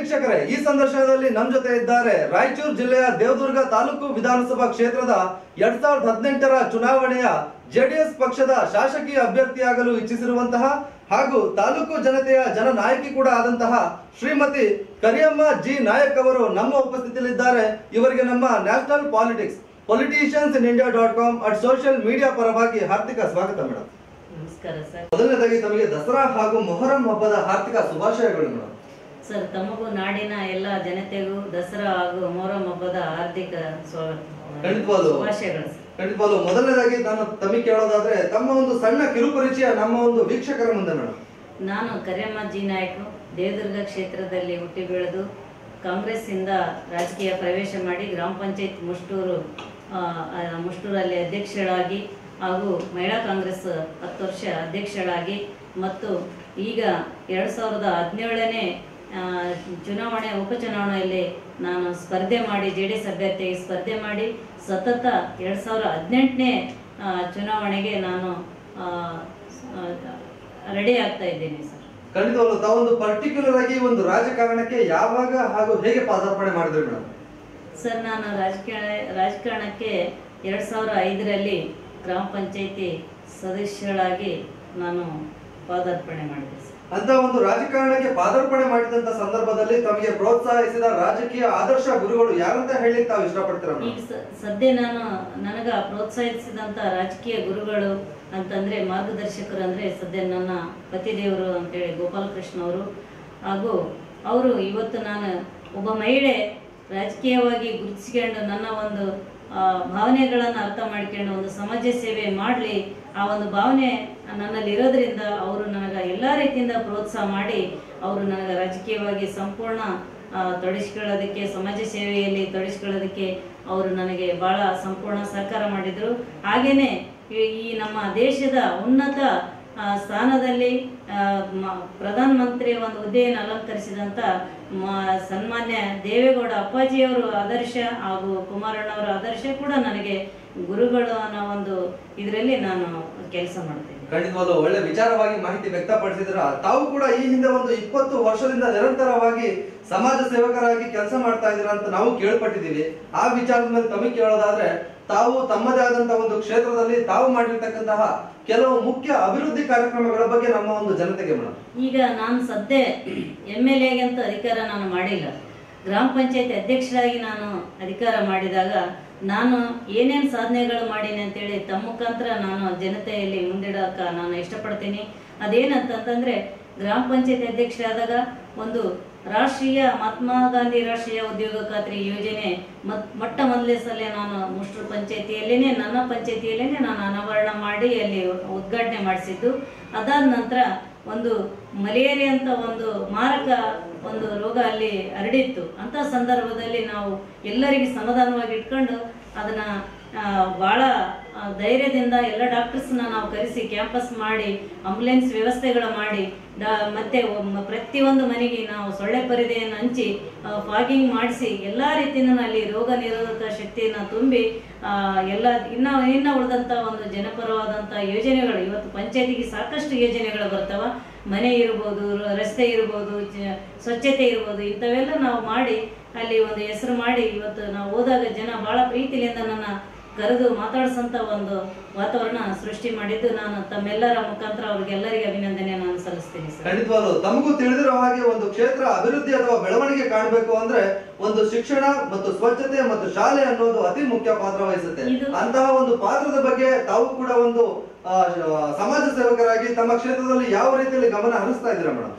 ವೀಕ್ಷಕರೇ ಈ ಸಂದರ್ಶನದಲ್ಲಿ ನಮ್ಮ ಜೊತೆ ಇದ್ದಾರೆ ರಾಯಚೂರು ಜಿಲ್ಲೆಯ ದೇವದುರ್ಗ ತಾಲೂಕು ವಿಧಾನಸಭಾ ಕ್ಷೇತ್ರದ ಎರಡ್ ಸಾವಿರದ ಹದಿನೆಂಟರ ಚುನಾವಣೆಯ ಜೆಡಿಎಸ್ ಪಕ್ಷದ ಶಾಸಕೀಯ ಅಭ್ಯರ್ಥಿಯಾಗಲು ಇಚ್ಛಿಸಿರುವಂತಹ ಹಾಗೂ ತಾಲೂಕು ಜನತೆಯ ಜನನಾಯಕಿ ಕೂಡ ಆದಂತಹ ಶ್ರೀಮತಿ ಕರಿಯಮ್ಮ ಜಿ ನಾಯಕ್ ಅವರು ನಮ್ಮ ಉಪಸ್ಥಿತಿಯಲ್ಲಿದ್ದಾರೆ ಇವರಿಗೆ ನಮ್ಮ national politics politicians in India dot com at social media ಪರವಾಗಿ ಹಾರ್ದಿಕ ಸ್ವಾಗತ ಮೇಡಮ್ ನಮಸ್ಕಾರ ಸರ್ ಮೊದಲನೇದಾಗಿ ತಮಗೆ ದಸರಾ ಹಾಗೂ ಮೊಹರಂ ಹಬ್ಬದ ಹಾರ್ದಿಕ ಶುಭಾಶಯಗಳು ಮೇಡಮ್ ಸರ್ ತಮಗೂ ನಾಡಿನ ಎಲ್ಲ ಜನತೆಗೂ ದಸರಾ ಹಾಗೂ ಮೊಹರಂ ಹಬ್ಬದ ಹಾರ್ದಿಕ ಸ್ವಾಗತ ಖಂಡಿತವಾಗ್ಲೂ. ಶುಭಾಶಯಗಳು ಸರ್ ಖಂಡಿತವಾಗ್ಲೂ ಮೊದಲನೇದಾಗಿ ನಾನು ತಮಗೆ ಕೇಳೋದಾದ್ರೆ ತಮ್ಮ ಒಂದು ಸಣ್ಣ ಕಿರುಪರಿಚಯ ನಮ್ಮ ಒಂದು ವೀಕ್ಷಕರ ಮುಂದೆ ಮೇಡಮ್ ನಾನು ಕರಿಯಮ್ಮ ಜಿ ನಾಯಕ್ ದೇವದುರ್ಗ ಕ್ಷೇತ್ರದಲ್ಲಿ ಹುಟ್ಟಿ ಬೆಳೆದು ಕಾಂಗ್ರೆಸ್ಸಿಂದ ರಾಜಕೀಯ ಪ್ರವೇಶ ಮಾಡಿ ಗ್ರಾಮ ಪಂಚಾಯತ್ ಮುಷ್ಟೂರು ಆ, ಆ, ಮುಷ್ಟೂರಲ್ಲಿ ಅಧ್ಯಕ್ಷಳಾಗಿ ಹಾಗೂ ಮಹಿಳಾ ಕಾಂಗ್ರೆಸ್ ಹತ್ತು ವರ್ಷ ಅಧ್ಯಕ್ಷಳಾಗಿ ಮತ್ತು ಈಗ ಎರಡು ಸಾವಿರದ ಹದಿನೇಳನೇ ಚುನಾವಣೆ ಉಪಚುನಾವಣೆಯಲ್ಲಿ ನಾನು ಸ್ಪರ್ಧೆ ಮಾಡಿ ಜೆ ಡಿ ಎಸ್ ಅಭ್ಯರ್ಥಿಯಾಗಿ ಸ್ಪರ್ಧೆ ಮಾಡಿ ಸತತ ಎರಡು ಸಾವಿರ ಹದಿನೆಂಟನೇ ಚುನಾವಣೆಗೆ ನಾನು ರೆಡಿ ಆಗ್ತಾ ಇದ್ದೀನಿ ಸರ್ ಖಂಡಿತವಾಗ್ಲೂ ತಾವೊಂದು ಪರ್ಟಿಕ್ಯುಲರ್ ಆಗಿ ಒಂದು ರಾಜಕಾರಣಕ್ಕೆ ಯಾವಾಗ ಹಾಗೂ ಹೇಗೆ ಪಾದಾರ್ಪಣೆ ಮಾಡಿದ್ರಿ ಮೇಡಮ್ ಸರ್ ನಾನು ರಾಜಕಾರಣ ರಾಜಕಾರಣಕ್ಕೆ ಎರಡು ಸಾವಿರ ಐದರಲ್ಲಿ ಗ್ರಾಮ ಪಂಚಾಯಿತಿ ಸದಸ್ಯಳಾಗಿ ನಾನು ಪಾದಾರ್ಪಣೆ ಮಾಡಿದೆ ಸರ್ ಅಂತ ಒಂದು ರಾಜಕಾರಣಕ್ಕೆ ಪಾದಾರ್ಪಣೆ ಮಾಡಿದಂತ ಸಂದರ್ಭದಲ್ಲಿ ತಮಗೆ ಪ್ರೋತ್ಸಾಹಿಸಿದ ರಾಜಕೀಯ ಆದರ್ಶ ಗುರುಗಳು ಯಾರಂತ ಹೇಳಿಕ್ ತಾವು ಇಷ್ಟಪಡ್ತೀರಾ ಈಗ ಮೇಡಮ್ ಸ- ಸದ್ಯ ನಾನು ನನಗ ಪ್ರೋತ್ಸಾಹಿಸಿದಂತ ರಾಜಕೀಯ ಗುರುಗಳು ಅಂತಂದ್ರೆ ಮಾರ್ಗದರ್ಶಕರು ಅಂದ್ರೆ ಸದ್ಯ ನನ್ನ ಪತಿದೇವರು ಅಂತೇಳಿ ಗೋಪಾಲಕೃಷ್ಣ ಅವರು ಹಾಗೂ ಅವರು ಇವತ್ತು ನಾನು ಒಬ್ಬ ಮಹಿಳೆ ರಾಜಕೀಯವಾಗಿ ಗುರುತಿಸ್ಕೊಂಡು ನನ್ನ ಒಂದು ಆ, ಭಾವನೆಗಳನ್ನು ಅರ್ಥ ಮಾಡ್ಕೊಂಡು ಒಂದು ಸಮಾಜ ಸೇವೆ ಮಾಡಲಿ ಆ ಒಂದು ಭಾವನೆ ನನ್ನಲ್ಲಿ ಇರೋದ್ರಿಂದ ಅವರು ನನಗೆ ಎಲ್ಲ ರೀತಿಯಿಂದ ಪ್ರೋತ್ಸಾಹ ಮಾಡಿ ಅವರು ನನಗೆ ರಾಜಕೀಯವಾಗಿ ಸಂಪೂರ್ಣ ಆ, ತೊಡಗಿಸ್ಕೊಳ್ಳೋದಕ್ಕೆ ಸಮಾಜ ಸೇವೆಯಲ್ಲಿ ತೊಡಗಿಸ್ಕೊಳ್ಳೋದಕ್ಕೆ ಅವರು ನನಗೆ ಬಹಳ ಸಂಪೂರ್ಣ ಸಹಕಾರ ಮಾಡಿದರು ಹಾಗೆಯೇ ಈ- ಈ ನಮ್ಮ ದೇಶದ ಉನ್ನತ ಆ, ಸ್ಥಾನದಲ್ಲಿ ಆ, ಮ- ಪ್ರಧಾನ ಮಂತ್ರಿ ಒಂದು ಹುದ್ದೆಯನ್ನು ಅಲಂಕರಿಸಿದಂಥ ಮ- ಸನ್ಮಾನ್ಯ ದೇವೇಗೌಡ ಅಪ್ಪಾಜಿಯವರು ಆದರ್ಶ ಹಾಗೂ ಕುಮಾರಣ್ಣವರ ಆದರ್ಶ ಕೂಡ ನನಗೆ ಗುರುಗಳು ಅನ್ನೋ ಒಂದು ಇದರಲ್ಲಿ ನಾನು ಕೆಲಸ ಮಾಡ್ತೀನಿ ಖಂಡಿತವಾಗ್ಲೂ ಒಳ್ಳೆ ವಿಚಾರವಾಗಿ ಮಾಹಿತಿ ವ್ಯಕ್ತಪಡಿಸಿದ್ರ ತಾವು ಕೂಡ ಈ ಹಿಂದೆ ಒಂದು ಇಪ್ಪತ್ತು ವರ್ಷದಿಂದ ನಿರಂತರವಾಗಿ ಸಮಾಜ ಸೇವಕರಾಗಿ ಕೆಲಸ ಮಾಡ್ತಾ ಇದ್ದೀರಾ ಅಂತ ನಾವು ಕೇಳ್ಪಟ್ಟಿದ್ದೀವಿ ಆ ವಿಚಾರದ ಮೇಲೆ ತಮಗೆ ಕೇಳೋದಾದ್ರೆ ತಾವು ತಮ್ಮದೇ ಆದಂತಹ ಒಂದು ಕ್ಷೇತ್ರದಲ್ಲಿ ತಾವು ಮಾಡಿರ್ತಕ್ಕಂತಹ ಕೆಲವು ಮುಖ್ಯ ಅಭಿವೃದ್ಧಿ ಕಾರ್ಯಕ್ರಮಗಳ ಬಗ್ಗೆ ನಮ್ಮ ಒಂದು ಜನತೆಗೆ ಮೇಡಮ್ ಈಗ ನಾನು ಸದ್ಯ ಎಮ್ ಎಲ್ ಎಗೆ ಅಂತ ಅಧಿಕಾರ ನಾನು ಮಾಡಿಲ್ಲ ಗ್ರಾಮ ಪಂಚಾಯತ್ ಅಧ್ಯಕ್ಷರಾಗಿ ನಾನು ಅಧಿಕಾರ ಮಾಡಿದಾಗ ನಾನು ಏನೇನು ಸಾಧನೆಗಳು ಮಾಡೀನಿ ಅಂತೇಳಿ ತಮ್ಮ ಮುಖಾಂತರ ನಾನು ಜನತೆಯಲ್ಲಿ ಮುಂದಿಡೋಕ ನಾನು ಇಷ್ಟಪಡ್ತೀನಿ ಅದೇನಂತಂತಂದ್ರೆ ಗ್ರಾಮ ಪಂಚಾಯತ್ ಅಧ್ಯಕ್ಷರಾದಾಗ ಒಂದು ರಾಷ್ಟ್ರೀಯ ಮಹಾತ್ಮ ಗಾಂಧಿ ರಾಷ್ಟ್ರೀಯ ಉದ್ಯೋಗ ಖಾತ್ರಿ ಯೋಜನೆ ಮತ್ ಮೊಟ್ಟ ಮೊದಲೇ ಸಲ ನಾನು ಮುಷ್ಟ್ರು ಪಂಚಾಯತಿಯಲ್ಲೇನೆ ನನ್ನ ಪಂಚಾಯತಿಯಲ್ಲೇನೆ ನಾನು ಅನಾವರಣ ಮಾಡಿ ಅಲ್ಲಿ ಉದ್ಘಾಟನೆ ಮಾಡಿಸಿದ್ದು ಅದಾದ ನಂತರ ಒಂದು ಮಲೇರಿಯಾ ಅಂತ ಒಂದು ಮಾರಕ ಒಂದು ರೋಗ ಅಲ್ಲಿ ಹರಡಿತ್ತು ಅಂತ ಸಂದರ್ಭದಲ್ಲಿ ನಾವು ಎಲ್ಲರಿಗೆ ಸಮಾಧಾನವಾಗಿ ಇಟ್ಕೊಂಡು ಅದನ್ನ ಆ, ಬಹಳ ಆ, ಧೈರ್ಯದಿಂದ ಎಲ್ಲ ಡಾಕ್ಟರ್ಸ್ನ ನಾವು ಕರೆಸಿ ಕ್ಯಾಂಪಸ್ ಮಾಡಿ ಆಂಬುಲೆನ್ಸ್ ವ್ಯವಸ್ಥೆಗಳು ಮಾಡಿ ಡ- ಮತ್ತೆ ಒಮ್ಮ- ಪ್ರತಿಯೊಂದು ಮನೆಗೆ ನಾವು ಸೊಳ್ಳೆ ಪರದೆಯನ್ನು ಹಂಚಿ ಫಾಗಿಂಗ್ ಮಾಡಿಸಿ ಎಲ್ಲ ರೀತಿಯಿಂದ ಅಲ್ಲಿ ರೋಗ ನಿರೋಧಕ ಶಕ್ತಿಯನ್ನು ತುಂಬಿ ಆ, ಎಲ್ಲ ಇನ್ನ ಇನ್ನ ಉಳಿದಂತ ಒಂದು ಜನಪರವಾದಂತ ಯೋಜನೆಗಳು ಇವತ್ತು ಪಂಚಾಯತಿಗೆ ಸಾಕಷ್ಟು ಯೋಜನೆಗಳು ಬರ್ತಾವ ಮನೆ ಇರ್ಬೋದು ರ- ರಸ್ತೆ ಇರ್ಬೋದು ಜ- ಸ್ವಚ್ಛತೆ ಇರ್ಬೋದು ಇಂಥವೆಲ್ಲ ನಾವು ಮಾಡಿ ಅಲ್ಲಿ ಒಂದು ಹೆಸರು ಮಾಡಿ ಇವತ್ತು ನಾವು ಹೋದಾಗ ಜನ ಬಹಳ ಪ್ರೀತಿಯಿಂದ ನನ್ನ ಕರೆದು ಮಾತಾಡ್ಸಂತ ಒಂದು ವಾತಾವರಣ ಸೃಷ್ಟಿ ಮಾಡಿದ್ದು ನಾನು ತಮ್ಮೆಲ್ಲರ ಮುಖಾಂತರ ಅವ್ರಿಗೆಲ್ಲರಿಗೆ ಅಭಿನಂದನೆ ನಾನು ಸಲ್ಲಿಸ್ತೀನಿ ಸರ್ ಖಂಡಿತವಾಗ್ಲು ತಮಗೂ ತಿಳಿದಿರೋ ಹಾಗೆ ಒಂದು ಕ್ಷೇತ್ರ ಅಭಿವೃದ್ಧಿ ಅಥವಾ ಬೆಳವಣಿಗೆ ಕಾಣಬೇಕು ಅಂದ್ರೆ ಒಂದು ಶಿಕ್ಷಣ ಮತ್ತು ಸ್ವಚ್ಛತೆ ಮತ್ತು ಶಾಲೆ ಅನ್ನೋದು ಅತಿ ಮುಖ್ಯ ಪಾತ್ರ ವಹಿಸುತ್ತೆ ಇದು- ಅಂತಹ ಒಂದು ಪಾತ್ರದ ಬಗ್ಗೆ ತಾವು ಕೂಡ ಒಂದು ಆ, ಸಮಾಜ ಸೇವಕರಾಗಿ ತಮ್ಮ ಕ್ಷೇತ್ರದಲ್ಲಿ ಯಾವ ರೀತಿಯಲ್ಲಿ ಗಮನ ಹರಿಸ್ತಾ ಇದ್ದೀರಾ ಮೇಡಮ್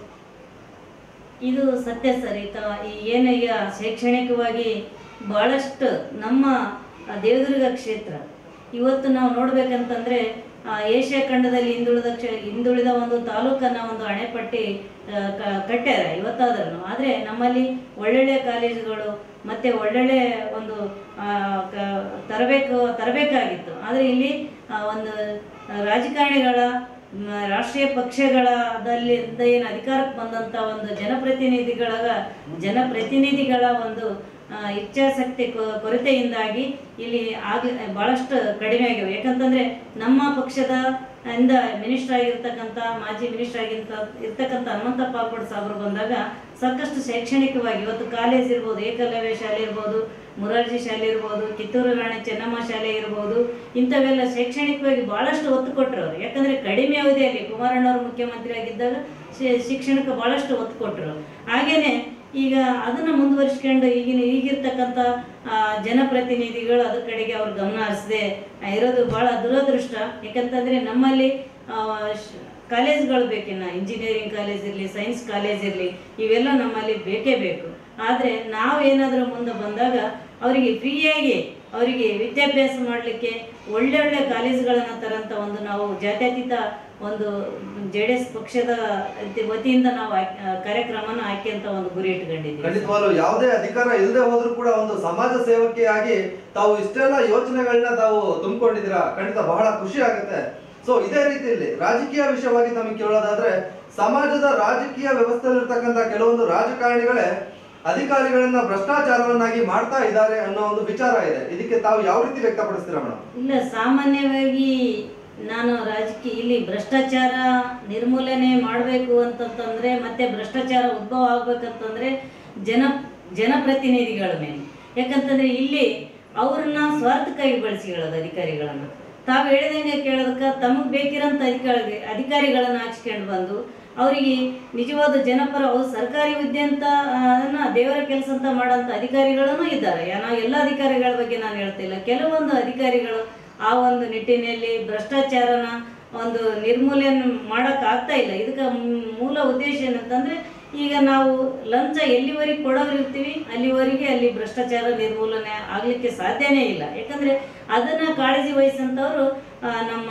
ಇದು ಸತ್ಯ ಸರ್ ಈತ ಈ ಏನು ಈಗ ಶೈಕ್ಷಣಿಕವಾಗಿ ಬಹಳಷ್ಟು ನಮ್ಮ ಆ, ದೇವದುರ್ಗ ಕ್ಷೇತ್ರ ಇವತ್ತು ನಾವು ನೋಡ್ಬೇಕಂತಂದ್ರೆ ಆ, ಏಷ್ಯಾ ಖಂಡದಲ್ಲಿ ಹಿಂದುಳಿದ ಕ್ಷ ಹಿಂದುಳಿದ ಒಂದು ತಾಲೂಕನ್ನ ಒಂದು ಅಣೆಪಟ್ಟಿ ಆ, ಕ- ಕಟ್ಟ್ಯಾರ ಇವತ್ತಾದ್ರೂ ಆದರೆ ನಮ್ಮಲ್ಲಿ ಒಳ್ಳೊಳ್ಳೆ ಕಾಲೇಜುಗಳು ಮತ್ತೆ ಒಳ್ಳೊಳ್ಳೆ ಒಂದು ಆ, ಕ- ತರಬೇಕು ತರಬೇಕಾಗಿತ್ತು ಆದರೆ ಇಲ್ಲಿ ಆ, ಒಂದು ರಾಜಕಾರಣಿಗಳ ಮ, ರಾಷ್ಟ್ರೀಯ ಪಕ್ಷಗಳಲ್ಲಿ ಏನು ಅಧಿಕಾರಕ್ಕೆ ಬಂದಂತ ಒಂದು ಜನಪ್ರತಿನಿಧಿಗಳ ಜನಪ್ರತಿನಿಧಿಗಳ ಒಂದು ಆ, ಇಚ್ಛಾಶಕ್ತಿ ಕೊ- ಕೊರತೆಯಿಂದಾಗಿ ಇಲ್ಲಿ ಆಗ ಬಹಳಷ್ಟು ಕಡಿಮೆ ಆಗಿವೆ ಯಾಕಂತಂದ್ರೆ ನಮ್ಮ ಪಕ್ಷದ ಇಂದ ಮಿನಿಸ್ಟರ್ ಆಗಿರ್ತಕ್ಕಂಥ ಮಾಜಿ ಮಿನಿಸ್ಟರ್ ಆಗಿರ್ತ ಇರ್ತಕ್ಕಂಥ ಹನುಮಂತ ಪಾಲ್ಪಡ್ ಸಾಬ್ರು ಬಂದಾಗ ಸಾಕಷ್ಟು ಶೈಕ್ಷಣಿಕವಾಗಿ ಇವತ್ತು ಕಾಲೇಜ್ ಇರ್ಬೋದು ಏಕಲವ್ಯ ಶಾಲೆ ಇರ್ಬೋದು ಮುರಾರ್ಜಿ ಶಾಲೆ ಇರ್ಬೋದು ಕಿತ್ತೂರು ರಾಣಿ ಚೆನ್ನಮ್ಮ ಶಾಲೆ ಇರ್ಬೋದು ಇಂಥವೆಲ್ಲ ಶೈಕ್ಷಣಿಕವಾಗಿ ಬಹಳಷ್ಟು ಒತ್ತು ಕೊಟ್ಟರು ಅವರು ಯಾಕಂದ್ರೆ ಕಡಿಮೆ ಅವಧಿಯಲ್ಲಿ ಕುಮಾರಣ್ಣವರು ಮುಖ್ಯಮಂತ್ರಿ ಆಗಿದ್ದಾಗ ಶಿ- ಶಿಕ್ಷಣಕ್ಕೆ ಬಹಳಷ್ಟು ಒತ್ತು ಕೊಟ್ಟರು ಹಾಗೇನೆ ಈಗ ಅದನ್ನ ಮುಂದುವರಿಸ್ಕೊಂಡು ಈಗಿನ ಈಗಿರ್ತಕ್ಕಂಥ ಆ, ಜನಪ್ರತಿನಿಧಿಗಳು ಅದ್ರ ಕಡೆಗೆ ಅವ್ರ ಗಮನ ಹರಿಸದೆ ಇರೋದು ಬಹಳ ದುರದೃಷ್ಟ ಯಾಕಂತಂದ್ರೆ ನಮ್ಮಲ್ಲಿ ಆ, ಶ- ಕಾಲೇಜ್ಗಳು ಬೇಕಿನ್ನ ಇಂಜಿನಿಯರಿಂಗ್ ಕಾಲೇಜ್ ಇರಲಿ ಸೈನ್ಸ್ ಕಾಲೇಜ್ ಇರಲಿ ಇವೆಲ್ಲ ನಮ್ಮಲ್ಲಿ ಬೇಕೇ ಬೇಕು ಆದರೆ ನಾವೇನಾದರೂ ಮುಂದೆ ಬಂದಾಗ ಅವರಿಗೆ ಫ್ರೀಯಾಗಿ ಅವರಿಗೆ ವಿದ್ಯಾಭ್ಯಾಸ ಮಾಡಲಿಕ್ಕೆ ಒಳ್ಳೆ ಒಳ್ಳೆ ಕಾಲೇಜುಗಳನ್ನು ತರಂತ ಒಂದು ನಾವು ಜಾತ್ಯತೀತ ಒಂದು ಜೆ ಡಿ ಎಸ್ ಪಕ್ಷದ ವತಿಯಿಂದ ನಾವು ಆಯ್ಕೆ- ಆ, ಕಾರ್ಯಕ್ರಮನ ಆಯ್ಕೆ ಅಂತ ಒಂದು ಗುರಿ ಇಟ್ಕೊಂಡಿದ್ದೀವಿ ಖಂಡಿತವಾಗ್ಲೂ ಯಾವುದೇ ಅಧಿಕಾರ ಇಲ್ಲದೆ ಹೋದ್ರೂ ಕೂಡ ಒಂದು ಸಮಾಜ ಸೇವಕಿಯಾಗಿ ತಾವು ಇಷ್ಟೆಲ್ಲ ಯೋಚನೆಗಳನ್ನ ತಾವು ತುಂಬಿಕೊಂಡಿದ್ದೀರಾ ಖಂಡಿತ ಬಹಳ ಖುಷಿ ಆಗುತ್ತೆ ಸೊ ಇದೇ ರೀತಿಯಲ್ಲಿ ರಾಜಕೀಯ ವಿಷಯವಾಗಿ ತಮಗೆ ಕೇಳೋದಾದ್ರೆ ಸಮಾಜದ ರಾಜಕೀಯ ವ್ಯವಸ್ಥೆಯಲ್ಲಿರ್ತಕ್ಕಂಥ ಕೆಲವೊಂದು ರಾಜಕಾರಣಿಗಳೇ ಅಧಿಕಾರಿಗಳನ್ನ ಭ್ರಷ್ಟಾಚಾರವನ್ನಾಗಿ ಮಾಡ್ತಾ ಇದ್ದಾರೆ ಅನ್ನೋ ಒಂದು ವಿಚಾರ ಇದೆ ಇದಕ್ಕೆ ತಾವು ಯಾವ ರೀತಿ ವ್ಯಕ್ತಪಡಿಸ್ತೀರಾ ಮೇಡಮ್ ಇಲ್ಲ ಸಾಮಾನ್ಯವಾಗಿ ನಾನು ರಾಜಕೀಯ ಇಲ್ಲಿ ಭ್ರಷ್ಟಾಚಾರ ನಿರ್ಮೂಲನೆ ಮಾಡಬೇಕು ಅಂತಂತಂದ್ರೆ ಮತ್ತೆ ಭ್ರಷ್ಟಾಚಾರ ಉದ್ಭವ ಆಗ್ಬೇಕಂತಂದ್ರೆ ಜನ ಜನಪ್ರತಿನಿಧಿಗಳ ಮೇಲೆ ಯಾಕಂತಂದ್ರೆ ಇಲ್ಲಿ ಅವ್ರನ್ನ ಸ್ವಾರ್ಥಕ್ಕಾಗಿ ಬಳಸಿಕೊಳ್ಳೋದು ಅಧಿಕಾರಿಗಳನ್ನ ತಾವು ಹೇಳಿದಂಗೆ ಕೇಳೋದಕ್ಕೆ ತಮಗೆ ಬೇಕಿರೋಂಥ ಅಧಿಕಾರಿ ಅಧಿಕಾರಿಗಳನ್ನ ಹಾಕ್ಸ್ಕೊಂಡು ಬಂದು ಅವರಿಗೆ ನಿಜವಾದ ಜನಪರ ಅವ್ರು ಸರ್ಕಾರಿ ಹುದ್ದೆ ಅಂತ ಆ, ಅದನ್ನ ದೇವರ ಕೆಲಸ ಅಂತ ಮಾಡೋಂಥ ಅಧಿಕಾರಿಗಳೂ ಇದ್ದಾರೆ ಯಾ- ನಾವು ಎಲ್ಲ ಅಧಿಕಾರಿಗಳ ಬಗ್ಗೆ ನಾನು ಹೇಳ್ತಿಲ್ಲ ಕೆಲವೊಂದು ಅಧಿಕಾರಿಗಳು ಆ ಒಂದು ನಿಟ್ಟಿನಲ್ಲಿ ಭ್ರಷ್ಟಾಚಾರನ ಒಂದು ನಿರ್ಮೂಲನೆ ಮಾಡಕ್ ಆಗ್ತಾ ಇಲ್ಲ ಇದಕ್ಕೆ ಮ್- ಮೂಲ ಉದ್ದೇಶ ಏನಂತಂದ್ರೆ ಈಗ ನಾವು ಲಂಚ ಎಲ್ಲಿವರೆಗೆ ಕೊಡೋರಿರ್ತೀವಿ ಅಲ್ಲಿವರೆಗೆ ಅಲ್ಲಿ ಭ್ರಷ್ಟಾಚಾರ ನಿರ್ಮೂಲನೆ ಆಗ್ಲಿಕ್ಕೆ ಸಾಧ್ಯನೇ ಇಲ್ಲ ಯಾಕಂದ್ರೆ ಅದನ್ನ ಕಾಳಜಿ ವಹಿಸಂತವ್ರು ಆ, ನಮ್ಮ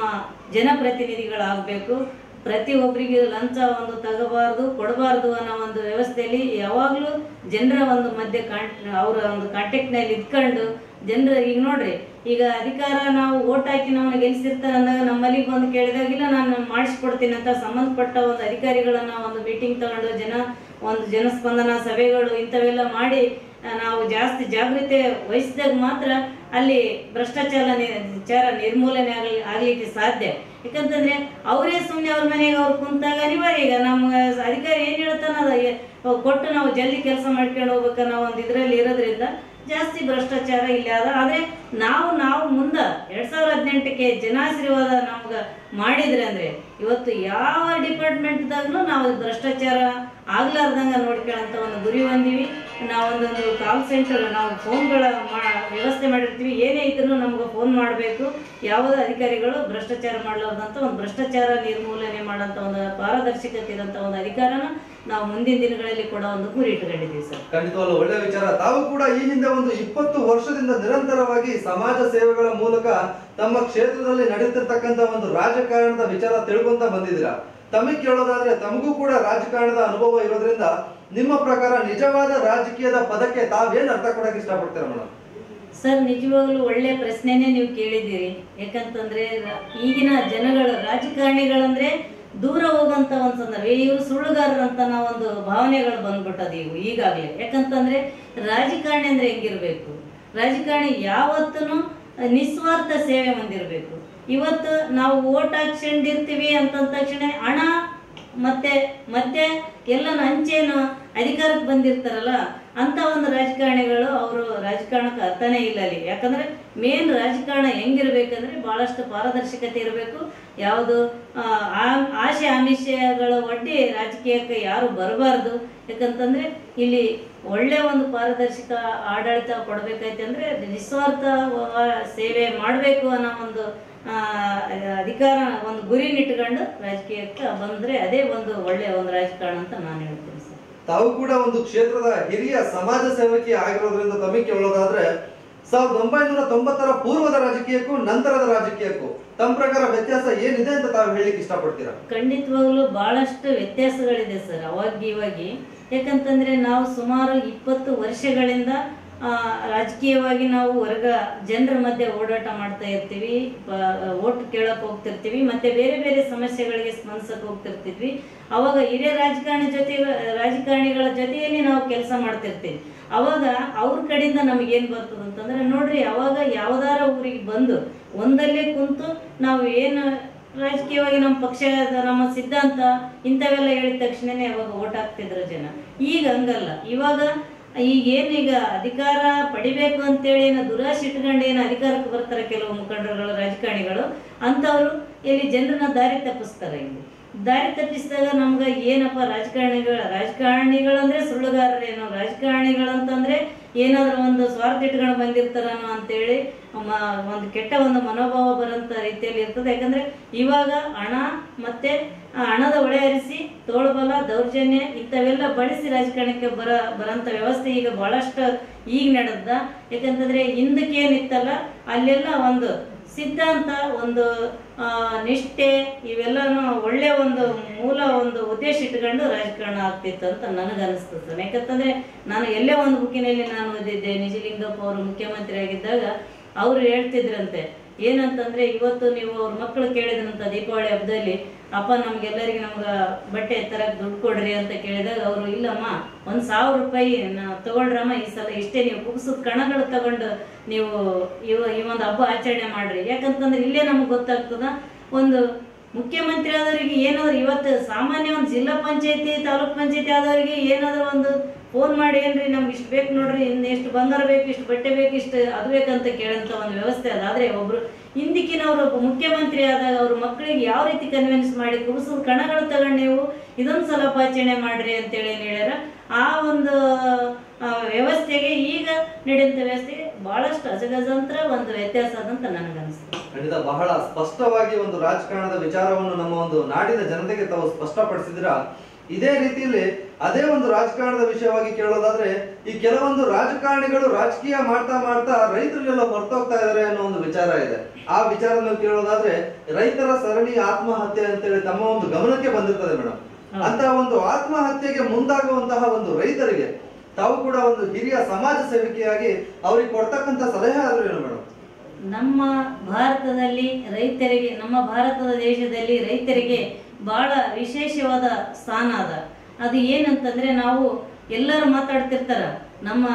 ಜನಪ್ರತಿನಿಧಿಗಳಾಗಬೇಕು ಪ್ರತಿಯೊಬ್ಬರಿಗೆ ಲಂಚ ಒಂದು ತಗೋಬಾರ್ದು ಕೊಡಬಾರ್ದು ಅನ್ನೋ ಒಂದು ವ್ಯವಸ್ಥೆಯಲ್ಲಿ ಯಾವಾಗಲೂ ಜನರ ಒಂದು ಮಧ್ಯೆ ಕಾಂಟ್ ಅವರ ಒಂದು ಕಾಂಟ್ಯಾಕ್ಟ್ನಲ್ಲಿ ಇದ್ಕೊಂಡು ಜನರು ಈಗ ನೋಡ್ರಿ ಈಗ ಅಧಿಕಾರ ನಾವು ಓಟ್ ಹಾಕಿ ನಮ್ಮನ್ನ ಗೆಲ್ಸಿರ್ತಾರೆ ಅಂದಾಗ ನಮ್ಮಲ್ಲಿ ಬಂದು ಕೇಳಿದಾಗಿಲ್ಲ ನಾನು ಮಾಡಿಸ್ಕೊಡ್ತೀನಿ ಅಂತ ಸಂಬಂಧಪಟ್ಟ ಒಂದು ಅಧಿಕಾರಿಗಳನ್ನ ಒಂದು ಮೀಟಿಂಗ್ ತಗೊಂಡು ಜನ ಒಂದು ಜನಸ್ಪಂದನ ಸಭೆಗಳು ಇಂಥವೆಲ್ಲ ಮಾಡಿ ಆ, ನಾವು ಜಾಸ್ತಿ ಜಾಗೃತಿ ವಹಿಸಿದಾಗ ಮಾತ್ರ ಅಲ್ಲಿ ಭ್ರಷ್ಟಾಚಾರ ನಿ- ಚಾರ ನಿರ್ಮೂಲನೆ ಆಗಲಿ ಆಗ್ಲಿಕ್ಕೆ ಸಾಧ್ಯ ಯಾಕಂತಂದ್ರೆ ಅವರೇ ಸುಮ್ಮನೆ ಅವ್ರ ಮನೆಗೆ ಅವ್ರು ಕುಂತಾಗ ಅನಿವಾರ್ಯ ಈಗ ನಮ್ಮ ಅಧಿಕಾರಿ ಏನ್ ಹೇಳ್ತಾನ ಅದ ಎ- ಕೊಟ್ಟು ನಾವು ಜಲ್ದಿ ಕೆಲಸ ಮಾಡ್ಕೊಂಡು ಹೋಗ್ಬೇಕನ್ನೋ ಒಂದು ಇದರಲ್ಲಿ ಇರೋದ್ರಿಂದ ಜಾಸ್ತಿ ಭ್ರಷ್ಟಾಚಾರ ಇಲ್ಲಿ ಅದ ಆದ್ರೆ ನಾವು ನಾವು ಮುಂದ ಎರಡ್ ಸಾವಿರದ ಹದಿನೆಂಟಕ್ಕೆ ಜನಾಶೀರ್ವಾದ ನಮ್ಗ ಮಾಡಿದ್ರೆ ಅಂದ್ರೆ ಇವತ್ತು ಯಾವ ಡಿಪಾರ್ಟ್ಮೆಂಟ್ದಾಗ್ಲೂ ನಾವು ಭ್ರಷ್ಟಾಚಾರ ಆಗ್ಲಾರ್ದಂಗ ನೋಡ್ಕೊಳ್ಳೋಂಥ ಒಂದು ಗುರಿ ಹೊಂದಿವಿ ನಾವೊಂದೊಂದು ಕಾಲ್ ಸೆಂಟರ್ ನಾವು ಫೋನ್ಗಳ ವ್ಯವಸ್ಥೆ ಮಾಡಿರ್ತೀವಿ ಏನೇ ಇದ್ರೂ ನಮ್ಗೆ ಫೋನ್ ಮಾಡಬೇಕು ಯಾವುದೇ ಅಧಿಕಾರಿಗಳು ಭ್ರಷ್ಟಾಚಾರ ಮಾಡಲಾರ್ದಂತ ಒಂದು ಭ್ರಷ್ಟಾಚಾರ ನಿರ್ಮೂಲನೆ ಮಾಡೋಂಥ ಒಂದು ಪಾರದರ್ಶಕತೆ ಇರೋಂಥ ಒಂದು ಅಧಿಕಾರನ ನಾವು ಮುಂದಿನ ದಿನಗಳಲ್ಲಿ ಕೂಡ ಒಂದು ಗುರಿ ಇಟ್ಕೊಂಡಿದ್ದೀವಿ ಸರ್ ಖಂಡಿತವಾಗ್ಲೂ ಒಳ್ಳೆ ವಿಚಾರ ತಾವು ಕೂಡ ಈ ಹಿಂದೆ ಒಂದು ಇಪ್ಪತ್ತು ವರ್ಷದಿಂದ ನಿರಂತರವಾಗಿ ಸಮಾಜ ಸೇವೆಗಳ ಮೂಲಕ ತಮ್ಮ ಕ್ಷೇತ್ರದಲ್ಲಿ ನಡೀತಿರ್ತಕ್ಕಂಥ ಒಂದು ರಾಜಕಾರಣದ ವಿಚಾರ ತಿಳ್ಕೊಂತ ಬಂದಿದ್ದೀರಾ ತಮಗೆ ಕೇಳೋದಾದ್ರೆ ತಮಗೂ ಕೂಡ ರಾಜಕಾರಣದ ಅನುಭವ ಇರೋದ್ರಿಂದ ನಿಮ್ಮ ಪ್ರಕಾರ ನಿಜವಾದ ರಾಜಕೀಯದ ಪದಕ್ಕೆ ತಾವೇನ್ ಅರ್ಥ ಕೊಡಕ್ಕೆ ಇಷ್ಟಪಡ್ತೀರಾ ಮೇಡಮ್ ಸರ್ ನಿಜವಾಗ್ಲೂ ಒಳ್ಳೆ ಪ್ರಶ್ನೆನೇ ನೀವು ಕೇಳಿದ್ದೀರಿ ಯಾಕಂತಂದ್ರೆ ರ- ಈಗಿನ ಜನಗಳು ರಾಜಕಾರಣಿಗಳಂದ್ರೆ ದೂರ ಹೋಗಂತ ಒಂದು ಸಂದರ್ಭ ಇವರು ಸುಳ್ಳುಗಾರರಂತ ನಾವು ಒಂದು ಭಾವನೆಗಳು ಬಂದ್ಬಿಟ್ಟದ ಇವು ಈಗಾಗಲೇ ಯಾಕಂತಂದ್ರೆ ರಾಜಕಾರಣಿ ಅಂದ್ರೆ ಹೆಂಗಿರ್ಬೇಕು ರಾಜಕಾರಣಿ ಯಾವತ್ತೂ ನಿಸ್ವಾರ್ಥ ಸೇವೆ ಹೊಂದಿರಬೇಕು ಇವತ್ತು ನಾವು ಓಟ್ ಹಾಕ್ಸ್ಕೊಂಡಿರ್ತೀವಿ ಅಂತಂದ ತಕ್ಷಣ ಹಣ ಮತ್ತೆ ಮತ್ತೆ ಎಲ್ಲನ ಹಂಚೇನು ಅಧಿಕಾರಕ್ಕೆ ಬಂದಿರ್ತಾರಲ್ಲ ಅಂತ ಒಂದು ರಾಜಕಾರಣಿಗಳು ಅವರು ರಾಜಕಾರಣಕ್ಕೆ ಅರ್ಥನೇ ಇಲ್ಲ ಅಲ್ಲಿ ಯಾಕಂದ್ರೆ ಮೇನ್ ರಾಜಕಾರಣ ಹೆಂಗಿರ್ಬೇಕಂದ್ರೆ ಬಹಳಷ್ಟು ಪಾರದರ್ಶಕತೆ ಇರಬೇಕು ಯಾವುದು ಆ, ಆ- ಆಶೆ ಆಮಿಷಗಳ ಒಡ್ಡಿ ರಾಜಕೀಯಕ್ಕೆ ಯಾರು ಬರಬಾರ್ದು ಯಾಕಂತಂದ್ರೆ ಇಲ್ಲಿ ಒಳ್ಳೆ ಒಂದು ಪಾರದರ್ಶಕ ಆಡಳಿತ ಕೊಡ್ಬೇಕಾಯ್ತು ಅಂದ್ರೆ ನಿಸ್ವಾರ್ಥ ವ- ಸೇವೆ ಮಾಡಬೇಕು ಅನ್ನೋ ಒಂದು ಆ, ಅಧಿಕಾರ ಒಂದು ಗುರಿನಿಟ್ಕೊಂಡು ರಾಜಕೀಯಕ್ಕೆ ಬಂದ್ರೆ ಅದೇ ಒಂದು ಒಳ್ಳೆಯ ಒಂದು ರಾಜಕಾರಣ ಅಂತ ನಾನು ಹೇಳ್ತೀನಿ ಸರ್ ತಾವು ಕೂಡ ಒಂದು ಕ್ಷೇತ್ರದ ಹಿರಿಯ ಸಮಾಜ ಸೇವಕಿ ಆಗಿರೋದ್ರಿಂದ ತಮಗೆ ಕೇಳೋದಾದ್ರೆ ಸಾವಿರದ ಒಂಬೈನೂರ ತೊಂಬತ್ತರ ಪೂರ್ವದ ರಾಜಕೀಯಕ್ಕೂ ನಂತರದ ರಾಜಕೀಯಕ್ಕೂ ತಮ್ಮ ಪ್ರಕಾರ ವ್ಯತ್ಯಾಸ ಏನಿದೆ ಅಂತ ತಾವು ಹೇಳಿಕ್ಕೆ ಇಷ್ಟಪಡ್ತೀರಾ ಖಂಡಿತವಾಗ್ಲೂ ಬಹಳಷ್ಟು ವ್ಯತ್ಯಾಸಗಳಿದೆ ಸರ್ ಅವಾಗ ಇವಾಗಿ ಯಾಕಂತಂದ್ರೆ ನಾವು ಸುಮಾರು ಇಪ್ಪತ್ತು ವರ್ಷಗಳಿಂದ ಆ, ರಾಜಕೀಯವಾಗಿ ನಾವು ಹೊರಗ ಜನರ ಮಧ್ಯೆ ಓಡಾಟ ಮಾಡ್ತಾ ಇರ್ತೀವಿ ಓಟ್ ಕೇಳಕ್ ಹೋಗ್ತಿರ್ತೀವಿ ಮತ್ತೆ ಬೇರೆ ಬೇರೆ ಸಮಸ್ಯೆಗಳಿಗೆ ಸ್ಪಂದಿಸಕ್ ಹೋಗ್ತಿರ್ತಿದ್ವಿ ಅವಾಗ ಹಿರಿಯ ರಾಜಕಾರಣಿ ಜೊತೆ ರಾಜಕಾರಣಿಗಳ ಜೊತೆಯಲ್ಲಿ ನಾವು ಕೆಲಸ ಮಾಡ್ತಿರ್ತೀವಿ ಅವಾಗ ಅವ್ರ ಕಡೆಯಿಂದ ನಮಗೆ ಏನ್ ಬರ್ತದ ಅಂತಂದ್ರೆ ನೋಡ್ರಿ ಅವಾಗ ಯಾವ್ದಾರ ಊರಿಗೆ ಬಂದು ಒಂದಲ್ಲೇ ಕುಂತು ನಾವು ಏನು ರಾಜಕೀಯವಾಗಿ ನಮ್ಮ ಪಕ್ಷ ನಮ್ಮ ಸಿದ್ಧಾಂತ ಇಂಥವೆಲ್ಲ ಹೇಳಿದ ತಕ್ಷಣನೇ ಅವಾಗ ಓಟ್ ಹಾಕ್ತಿದ್ರು ಜನ ಈಗ ಹಂಗಲ್ಲ ಇವಾಗ ಈಗೇನು ಈಗ ಅಧಿಕಾರ ಪಡಿಬೇಕು ಅಂತೇಳಿ ಏನೋ ದುರಾಶೆ ಇಟ್ಕೊಂಡು ಏನು ಅಧಿಕಾರಕ್ಕೆ ಬರ್ತಾರೆ ಕೆಲವು ಮುಖಂಡರುಗಳು ರಾಜಕಾರಣಿಗಳು ಅಂಥವ್ರು ಇಲ್ಲಿ ಜನರನ್ನ ದಾರಿ ತಪ್ಪಿಸ್ತಾರೆ ಇಲ್ಲಿ ದಾರಿ ತಪ್ಪಿಸಿದಾಗ ನಮ್ಗೆ ಏನಪ್ಪ ರಾಜಕಾರಣಿಗಳ ರಾಜಕಾರಣಿಗಳು ಅಂದ್ರೆ ಸುಳ್ಳುಗಾರರೇನೋ ರಾಜಕಾರಣಿಗಳು ಅಂತಂದ್ರೆ ಏನಾದ್ರೂ ಒಂದು ಸ್ವಾರ್ಥ ಇಟ್ಕೊಂಡು ಬಂದಿರ್ತಾರನೋ ಅಂತೇಳಿ ಮ- ಒಂದು ಕೆಟ್ಟ ಒಂದು ಮನೋಭಾವ ಬರೋಂಥ ರೀತಿಯಲ್ಲಿ ಇರ್ತದೆ ಯಾಕಂದ್ರೆ ಇವಾಗ ಹಣ ಮತ್ತೆ ಆ ಹಣದ ಹೊಳೆ ಹರಿಸಿ ತೋಳ್ಬಲ ದೌರ್ಜನ್ಯ ಇಂಥವೆಲ್ಲ ಬಳಸಿ ರಾಜಕಾರಣಕ್ಕೆ ಬರ ಬರೋಂಥ ವ್ಯವಸ್ಥೆ ಈಗ ಬಹಳಷ್ಟು ಈಗ ನಡೆದ ಯಾಕಂತಂದ್ರೆ ಹಿಂದಕ್ಕೆ ಏನಿತ್ತಲ್ಲ ಅಲ್ಲೆಲ್ಲ ಒಂದು ಸಿದ್ಧಾಂತ ಒಂದು ಆ, ನಿಷ್ಠೆ ಇವೆಲ್ಲನೂ ಒಳ್ಳೆ ಒಂದು ಮೂಲ ಒಂದು ಉದ್ದೇಶ ಇಟ್ಕೊಂಡು ರಾಜಕಾರಣ ಆಗ್ತಿತ್ತು ಅಂತ ನನಗೆ ಅನಿಸ್ತದೆ ಯಾಕಂತಂದ್ರೆ ನಾನು ಎಲ್ಲೇ ಒಂದು ಬುಕ್ಕಿನಲ್ಲಿ ನಾನು ಓದಿದ್ದೆ ನಿಜಲಿಂಗಪ್ಪ ಅವರು ಮುಖ್ಯಮಂತ್ರಿ ಆಗಿದ್ದಾಗ ಅವರು ಹೇಳ್ತಿದ್ರಂತೆ ಏನಂತಂದ್ರೆ ಇವತ್ತು ನೀವು ಅವ್ರ ಮಕ್ಕಳು ಕೇಳಿದ್ರಂತ ದೀಪಾವಳಿ ಹಬ್ಬದಲ್ಲಿ ಅಪ್ಪ ನಮ್ಗೆಲ್ಲರಿಗೆ ನಮ್ಗೆ ಬಟ್ಟೆ ತರಕ್ ದುಡ್ಡು ಕೊಡ್ರಿ ಅಂತ ಕೇಳಿದಾಗ ಅವರು ಇಲ್ಲಮ್ಮ ಒಂದ್ ಸಾವಿರ ರೂಪಾಯಿ ನಾ- ತಗೊಳ್ರಮ್ಮ ಈ ಸಲ ಇಷ್ಟೇ ನೀವು ಕುಗ್ಸದ ಕಣಗಳು ತಗೊಂಡು ನೀವು ಇವ ಈ ಒಂದು ಹಬ್ಬ ಆಚರಣೆ ಮಾಡ್ರಿ ಯಾಕಂತಂದ್ರೆ ಇಲ್ಲೇ ನಮ್ಗೆ ಗೊತ್ತಾಗ್ತದ ಒಂದು ಮುಖ್ಯಮಂತ್ರಿ ಆದವರಿಗೆ ಏನಾದ್ರು ಇವತ್ತು ಸಾಮಾನ್ಯ ಒಂದು ಜಿಲ್ಲಾ ಪಂಚಾಯತಿ ತಾಲೂಕ್ ಪಂಚಾಯತಿ ಆದವರಿಗೆ ಏನಾದ್ರು ಒಂದು ಫೋನ್ ಮಾಡಿ ಏನ್ರಿ ನಮ್ಗೆ ಇಷ್ಟು ಬೇಕು ನೋಡ್ರಿ ಇನ್ನು ಎಷ್ಟು ಬಂಗಾರ ಬೇಕು ಇಷ್ಟು ಬಟ್ಟೆ ಬೇಕು ಇಷ್ಟು ಅದು ಬೇಕಂತ ಕೇಳಂತ ಒಂದು ವ್ಯವಸ್ಥೆ ಅದ ಆದ್ರೆ ಒಬ್ರು ಹಿಂದಿಕ್ಕಿನವರು ಒಬ್ಬ ಮುಖ್ಯಮಂತ್ರಿ ಆದಾಗ ಅವ್ರ ಮಕ್ಕಳಿಗೆ ಯಾವ ರೀತಿ ಕನ್ವಿನ್ಸ್ ಮಾಡಿ ಕುಬಸದ ಕಣಗಳು ತಗೊಂಡು ನೀವು ಇದೊಂದು ಸಲ ಆಚರಣೆ ಮಾಡ್ರಿ ಅಂತೇಳಿ ಏನ್ ಹೇಳ್ಯಾರ ಆ ಒಂದು ಆ, ವ್ಯವಸ್ಥೆಗೆ ಈಗ ನಡೆಯುವಂಥ ವ್ಯವಸ್ಥೆಗೆ ಬಹಳಷ್ಟು ಅಜಗಜಾಂತರ ಒಂದು ವ್ಯತ್ಯಾಸ ಅದಂತ ನನಗನ್ಸುತ್ತೆ ಖಂಡಿತ ಬಹಳ ಸ್ಪಷ್ಟವಾಗಿ ಒಂದು ರಾಜಕಾರಣದ ವಿಚಾರವನ್ನು ನಮ್ಮ ಒಂದು ನಾಡಿನ ಜನತೆಗೆ ತಾವು ಸ್ಪಷ್ಟಪಡಿಸಿದ್ರ ಇದೇ ರೀತಿಯಲ್ಲಿ ಅದೇ ಒಂದು ರಾಜಕಾರಣದ ವಿಷಯವಾಗಿ ಕೇಳೋದಾದ್ರೆ ಈ ಕೆಲವೊಂದು ರಾಜಕಾರಣಿಗಳು ರಾಜಕೀಯ ಮಾಡ್ತಾ ಮಾಡ್ತಾ ರೈತರಿಗೆಲ್ಲ ಹೊರತೋಗ್ತಾ ಇದಾರೆ ಅನ್ನೋ ಒಂದು ವಿಚಾರ ಇದೆ ಆ ವಿಚಾರದ ಮೇಲೆ ಕೇಳೋದಾದ್ರೆ ರೈತರ ಸರಣಿ ಆತ್ಮಹತ್ಯೆ ಅಂತೇಳಿ ತಮ್ಮ ಒಂದು ಗಮನಕ್ಕೆ ಬಂದಿರ್ತದೆ ಮೇಡಮ್ ಅಂತ ಒಂದು ಆತ್ಮಹತ್ಯೆಗೆ ಮುಂದಾಗುವಂತಹ ಒಂದು ರೈತರಿಗೆ ತಾವು ಕೂಡ ಒಂದು ಹಿರಿಯ ಸಮಾಜ ಸೇವಕಿಯಾಗಿ ಅವ್ರಿಗೆ ಕೊಡ್ತಕ್ಕಂತ ಸಲಹೆ ಆದ್ರೂ ಏನು ಮೇಡಮ್ ನಮ್ಮ ಭಾರತದಲ್ಲಿ ರೈತರಿಗೆ ನಮ್ಮ ಭಾರತದ ದೇಶದಲ್ಲಿ ರೈತರಿಗೆ ಬಹಳ ವಿಶೇಷವಾದ ಸ್ಥಾನ ಅದ ಅದು ಏನಂತಂದ್ರೆ ನಾವು ಎಲ್ಲರೂ ಮಾತಾಡ್ತಿರ್ತಾರ ನಮ್ಮ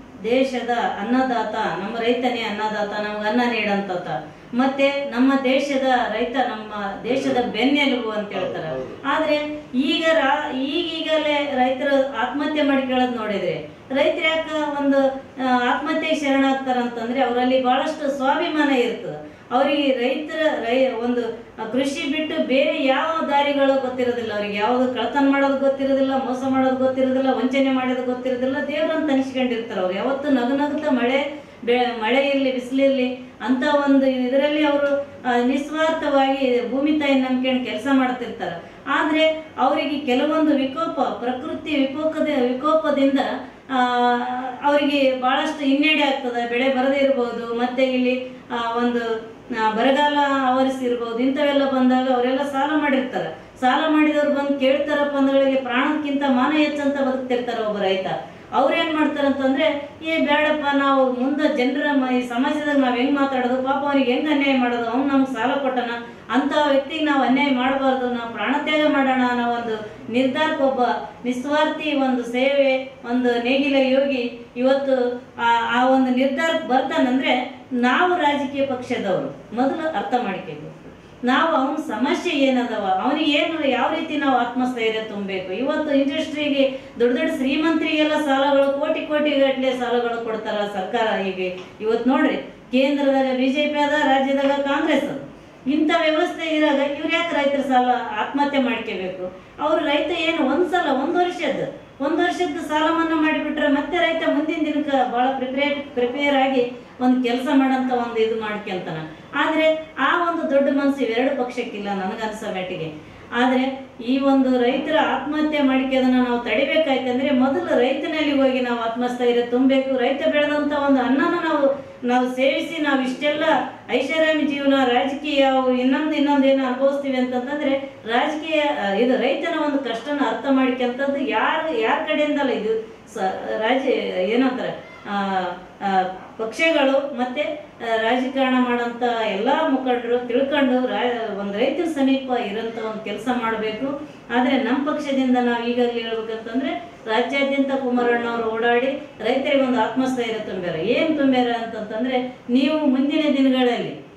ದೇಶದ ಅನ್ನದಾತ ನಮ್ಮ ರೈತನೇ ಅನ್ನದಾತ ನಮ್ಗೆ ಅನ್ನ ನೀಡಂತಾತ ಮತ್ತೆ ನಮ್ಮ ದೇಶದ ರೈತ ನಮ್ಮ ದೇಶದ ಬೆನ್ನೆಲುಬು ಅಂತ ಹೇಳ್ತಾರ ಆದ್ರೆ ಈಗ ರಾ- ಈಗೀಗಲೇ ರೈತರು ಆತ್ಮಹತ್ಯೆ ಮಾಡ್ಕೊಳ್ಳೋದು ನೋಡಿದ್ರೆ ರೈತರು ಯಾಕ ಒಂದು ಆ, ಆತ್ಮಹತ್ಯೆಗೆ ಶರಣಾಗ್ತಾರಂತಂದ್ರೆ ಅವರಲ್ಲಿ ಬಹಳಷ್ಟು ಸ್ವಾಭಿಮಾನ ಇರ್ತದೆ ಅವರಿಗೆ ರೈತರ ರೈ ಒಂದು ಕೃಷಿ ಬಿಟ್ಟು ಬೇರೆ ಯಾವ ದಾರಿಗಳು ಗೊತ್ತಿರೋದಿಲ್ಲ ಅವ್ರಿಗೆ ಯಾವುದು ಕಳತನ ಮಾಡೋದು ಗೊತ್ತಿರೋದಿಲ್ಲ ಮೋಸ ಮಾಡೋದು ಗೊತ್ತಿರೋದಿಲ್ಲ ವಂಚನೆ ಮಾಡೋದು ಗೊತ್ತಿರೋದಿಲ್ಲ ದೇವ್ರಂತ ಅನಿಸ್ಕೊಂಡಿರ್ತಾರೆ ಅವ್ರು ಯಾವತ್ತು ನಗು ನಗುತ್ತಾ ಮಳೆ ಬೆ ಮಳೆ ಇರಲಿ ಬಿಸಿಲಿರಲಿ ಅಂತ ಒಂದು ಇದರಲ್ಲಿ ಅವರು ನಿಸ್ವಾರ್ಥವಾಗಿ ಭೂಮಿ ತಾಯಿ ನಂಬ್ಕೊಂಡು ಕೆಲಸ ಮಾಡ್ತಿರ್ತಾರೆ ಆದ್ರೆ ಅವರಿಗೆ ಕೆಲವೊಂದು ವಿಕೋಪ ಪ್ರಕೃತಿ ವಿಕೋಪದ ವಿಕೋಪದಿಂದ ಆ, ಅವರಿಗೆ ಬಹಳಷ್ಟು ಹಿನ್ನಡೆ ಆಗ್ತದೆ ಬೆಳೆ ಬರದೇ ಇರಬಹುದು ಮತ್ತೆ ಇಲ್ಲಿ ಆ, ಒಂದು ಆ, ಬರಗಾಲ ಆವರಿಸಿರ್ಬೋದು ಇಂಥವೆಲ್ಲ ಬಂದಾಗ ಅವರೆಲ್ಲ ಸಾಲ ಮಾಡಿರ್ತಾರೆ ಸಾಲ ಮಾಡಿದವ್ರು ಬಂದು ಕೇಳ್ತಾರಪ್ಪ ಅಂದ್ಗಳಿಗೆ ಪ್ರಾಣಕ್ಕಿಂತ ಮಾನ ಹೆಚ್ಚಂತ ಬದುಕ್ತಿರ್ತಾರೆ ಒಬ್ಬ ರೈತ ಅವ್ರೇನ್ ಮಾಡ್ತಾರಂತಂದ್ರೆ ಏ ಬೇಡಪ್ಪ ನಾವು ಮುಂದೆ ಜನರ ಮ- ಈ ಸಮಾಜದಾಗ ನಾವ್ ಹೆಂಗ್ ಮಾತಾಡೋದು ಪಾಪ ಅವ್ನಿಗೆ ಹೆಂಗ್ ಅನ್ಯಾಯ ಮಾಡೋದು ಅವ್ನು ನಮ್ಗೆ ಸಾಲ ಕೊಟ್ಟನ ಅಂತ ವ್ಯಕ್ತಿಗೆ ನಾವು ಅನ್ಯಾಯ ಮಾಡಬಾರ್ದು ನಾವು ಪ್ರಾಣತ್ಯಾಗ ಮಾಡೋಣ ಅನ್ನೋ ಒಂದು ನಿರ್ಧಾರಕ್ಕೆ ಒಬ್ಬ ನಿಸ್ವಾರ್ಥಿ ಒಂದು ಸೇವೆ ಒಂದು ನೇಗಿಲ ಯೋಗಿ ಇವತ್ತು ಆ ಆ ಒಂದು ನಿರ್ಧಾರಕ್ಕೆ ಬರ್ತಾನಂದ್ರೆ ನಾವು ರಾಜಕೀಯ ಪಕ್ಷದವರು ಮೊದಲು ಅರ್ಥ ಮಾಡ್ಕೋಬೇಕು ನಾವು ಅವನ ಸಮಸ್ಯೆ ಏನದವ ಅವನಿಗೆ ಏನು ಯಾವ ರೀತಿ ನಾವು ಆತ್ಮಸ್ಥೈರ್ಯ ತುಂಬಬೇಕು ಇವತ್ತು ಇಂಡಸ್ಟ್ರಿಗೆ ದೊಡ್ಡ ದೊಡ್ಡ ಶ್ರೀಮಂತರಿಗೆಲ್ಲ ಸಾಲಗಳು ಕೋಟಿ ಕೋಟಿ ಗಟ್ಟಲೆ ಸಾಲಗಳು ಕೊಡ್ತಾರ ಸರ್ಕಾರ ಈಗ ಇವತ್ತು ನೋಡ್ರಿ ಕೇಂದ್ರದಾಗ ಬಿಜೆಪಿ ಅದ ರಾಜ್ಯದಾಗ ಕಾಂಗ್ರೆಸ್ ಅದ ಇಂಥ ವ್ಯವಸ್ಥೆ ಇರಾಗ ಇವ್ರು ಯಾಕೆ ರೈತರ ಸಾಲ ಆತ್ಮಹತ್ಯೆ ಮಾಡ್ಕೋಬೇಕು ಅವ್ರು ರೈತ ಏನು ಒಂದ್ಸಲ ಒಂದ್ ವರ್ಷದ್ದು ಒಂದ್ ವರ್ಷದ ಸಾಲ ಮನ್ನಾ ಮಾಡಿಬಿಟ್ರೆ ಮತ್ತೆ ರೈತ ಮುಂದಿನ ದಿನಕ್ಕೆ ಬಹಳ ಪ್ರಿಪೇರ್ ಪ್ರಿಪೇರ್ ಆಗಿ ಒಂದು ಕೆಲಸ ಮಾಡಂತ ಒಂದು ಇದು ಮಾಡ್ಕೊಂತಾನ ಆದ್ರೆ ಆ ಒಂದು ದೊಡ್ಡ ಮನಸ್ಸು ಇವೆರಡು ಪಕ್ಷಕ್ಕಿಲ್ಲ ನನಗನ್ಸೋ ಮಟ್ಟಿಗೆ ಆದ್ರೆ ಈ ಒಂದು ರೈತರ ಆತ್ಮಹತ್ಯೆ ಮಾಡಿಕೆದನ್ನ ನಾವು ತಡಿಬೇಕಾಯ್ತಂದ್ರೆ ಮೊದಲು ರೈತನಲ್ಲಿ ಹೋಗಿ ನಾವು ಆತ್ಮಸ್ಥೈರ್ಯ ತುಂಬಬೇಕು ರೈತ ಬೆಳೆದಂತ ಒಂದು ಅನ್ನನ ನಾವು ನಾವು ಸೇವಿಸಿ ನಾವು ಇಷ್ಟೆಲ್ಲ ಐಷಾರಾಮಿ ಜೀವನ ರಾಜಕೀಯ ಅವು ಇನ್ನೊಂದು ಇನ್ನೊಂದು ಏನೋ ಅನುಭವಿಸ್ತೀವಿ ಅಂತಂತಂದ್ರೆ ರಾಜಕೀಯ ಆ, ಇದು ರೈತನ ಒಂದು ಕಷ್ಟನ ಅರ್ಥ ಮಾಡ್ಕೊಂತದ್ದು ಯಾರು ಯಾರ ಕಡೆಯಿಂದಲ್ಲ ಇದು ಸ ರಾಜ ಏನಂತಾರೆ ಆ, ಆ, ಪಕ್ಷಗಳು ಮತ್ತೆ ಆ, ರಾಜಕಾರಣ ಮಾಡೋಂಥ ಎಲ್ಲಾ ಮುಖಂಡರು ತಿಳ್ಕೊಂಡು ರಾ ಒಂದು ರೈತರ ಸಮೀಪ ಇರೋಂಥ ಒಂದು ಕೆಲಸ ಮಾಡಬೇಕು ಆದ್ರೆ ನಮ್ಮ ಪಕ್ಷದಿಂದ ನಾವು ಈಗಾಗಲೇ ಹೇಳ್ಬೇಕಂತಂದ್ರೆ ರಾಜ್ಯಾದ್ಯಂತ ಕುಮಾರಣ್ಣ ಅವರು ಓಡಾಡಿ ರೈತರಿಗೆ ಒಂದು ಆತ್ಮಸ್ಥೈರ್ಯ ತುಂಬ್ಯಾರ ಏನ್ ತುಂಬ್ಯಾರ ಅಂತಂತಂದ್ರೆ ನೀವು ಮುಂದಿನ ದಿನಗಳಲ್ಲಿ